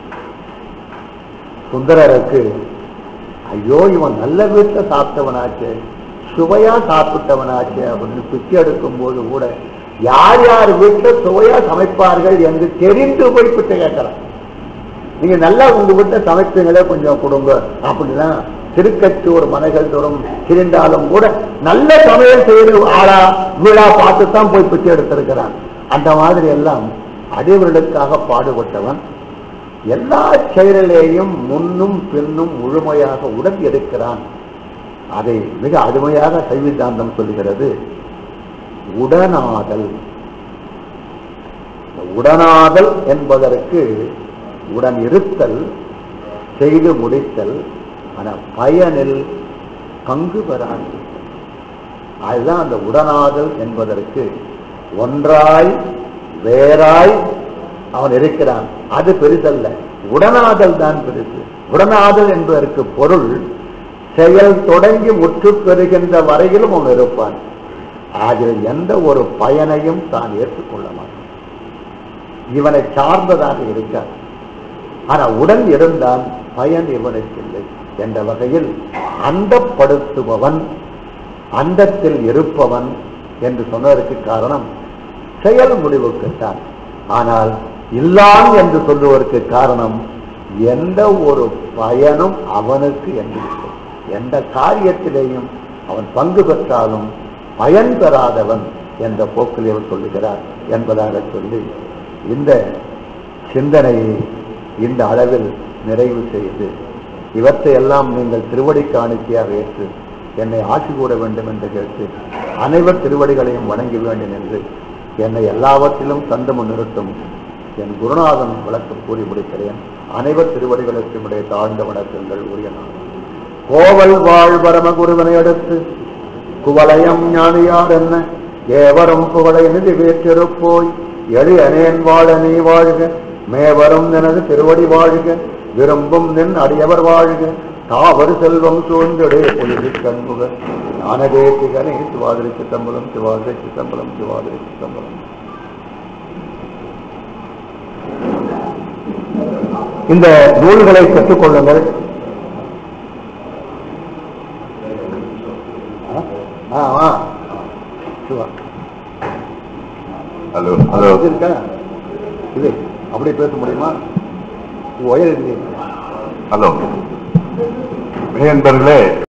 சுந்தரருக்கு ஐயோ இவன் நல்ல வீட்டில் சாப்பிட்டவனாச்சே சுவையா சாப்பிட்டவனாச்சே அப்படின்னு பிச்சை எடுக்கும் போது கூட யார் யார் வீட்டில் சுவையா சமைப்பார்கள் என்று தெரிந்து போய் பிச்சை கேட்கிறான் நீங்க நல்லா உங்க வீட்டில் சமைப்பீங்களே கொஞ்சம் கொடுங்க அப்படிதான் திருக்கச்சூர் மனைகள் தோறும் இருந்தாலும் கூட நல்ல சமையல் செய்து ஆளா வீடா பார்த்து தான் போய் பிச்சை எடுத்திருக்கிறான் அந்த மாதிரி எல்லாம் அடிவர்களுக்காக பாடுபட்டவன் எல்லா செயலிலேயும் முன்னும் பின்னும் முழுமையாக உடன் எடுக்கிறான் அதை மிக அருமையாக சைவிதாந்தம் சொல்லுகிறது உடனாதல் உடனாதல் என்பதற்கு உடன் இருத்தல் செய்து முடித்தல் ஆனா பயனில் பங்கு பெறாது அதுதான் அந்த உடனாதல் என்பதற்கு ஒன்றாய் வேறாய் அவன் இருக்கிறான் அது பெரிதல்ல உடனாதல் தான் பெரிது உடனாதல் என்பதற்கு பொருள் செயல் தொடங்கி முற்று பெறுகின்ற வரையிலும் அவன் இருப்பான் அதில் எந்த ஒரு பயனையும் தான் ஏற்றுக்கொள்ள மாட்டான் இவனை சார்ந்ததாக இருக்கார் ஆனா உடன் இருந்தால் பயன் இவனுக்கு இல்லை என்ற வகையில் அந்தப்படுத்துபவன் அந்தத்தில் இருப்பவன் என்று சொன்னதற்கு காரணம் செயல் முடிவுக்குத்தான் ஆனால் இல்லான் என்று சொல்லுவதற்கு காரணம் எந்த ஒரு பயனும் அவனுக்கு என்று இல்லை எந்த காரியத்திலேயும் அவன் பங்கு பெற்றாலும் பயன் பெறாதவன் என்ற போக்கில் இவர் சொல்லுகிறார் என்பதாக சொல்லி இந்த சிந்தனையை இந்த அளவில் நிறைவு செய்து இவற்றை எல்லாம் நீங்கள் திருவடி காணிக்கையாக ஏற்று என்னை ஆட்சி கூற வேண்டும் என்று கேட்டு அனைவர் திருவடிகளையும் வணங்கி வேண்டும் என்று என்னை எல்லாவற்றிலும் தந்து நிறுத்தும் என் குருநாதன் விளக்கம் கூறி முடிக்கிறேன் அனைவர் திருவடிகளுக்கும் இடையே தாழ்ந்த வணக்கங்கள் உரிய நாள் கோவல் வாழ் பரம குருவனை அடுத்து குவலயம் ஞானியார் என்ன ஏவரும் புகழை நிதி வேற்றிருப்போய் எளியனேன் வாழ நீ வாழ்க மேவரும் எனது திருவடி வாழ்க விரும்பும் நின் அடியவர் வாழ்க தாவரு செல்வம் சூழ்ந்தடே பொழுது கண்முக ஞானதேசிகனே சிவாதிரி சித்தம்பலம் சிவாதிரி சித்தம்பலம் சிவாதிரி சித்தம்பலம் இந்த நூல்களை கற்றுக்கொள்ளுங்கள் ஆ ஆ சிவா ஹலோ ஹலோ இது இருக்கா இது அப்படி பேச முடியுமா ஒயர் இல்லையா ஹலோ நண்பர்களே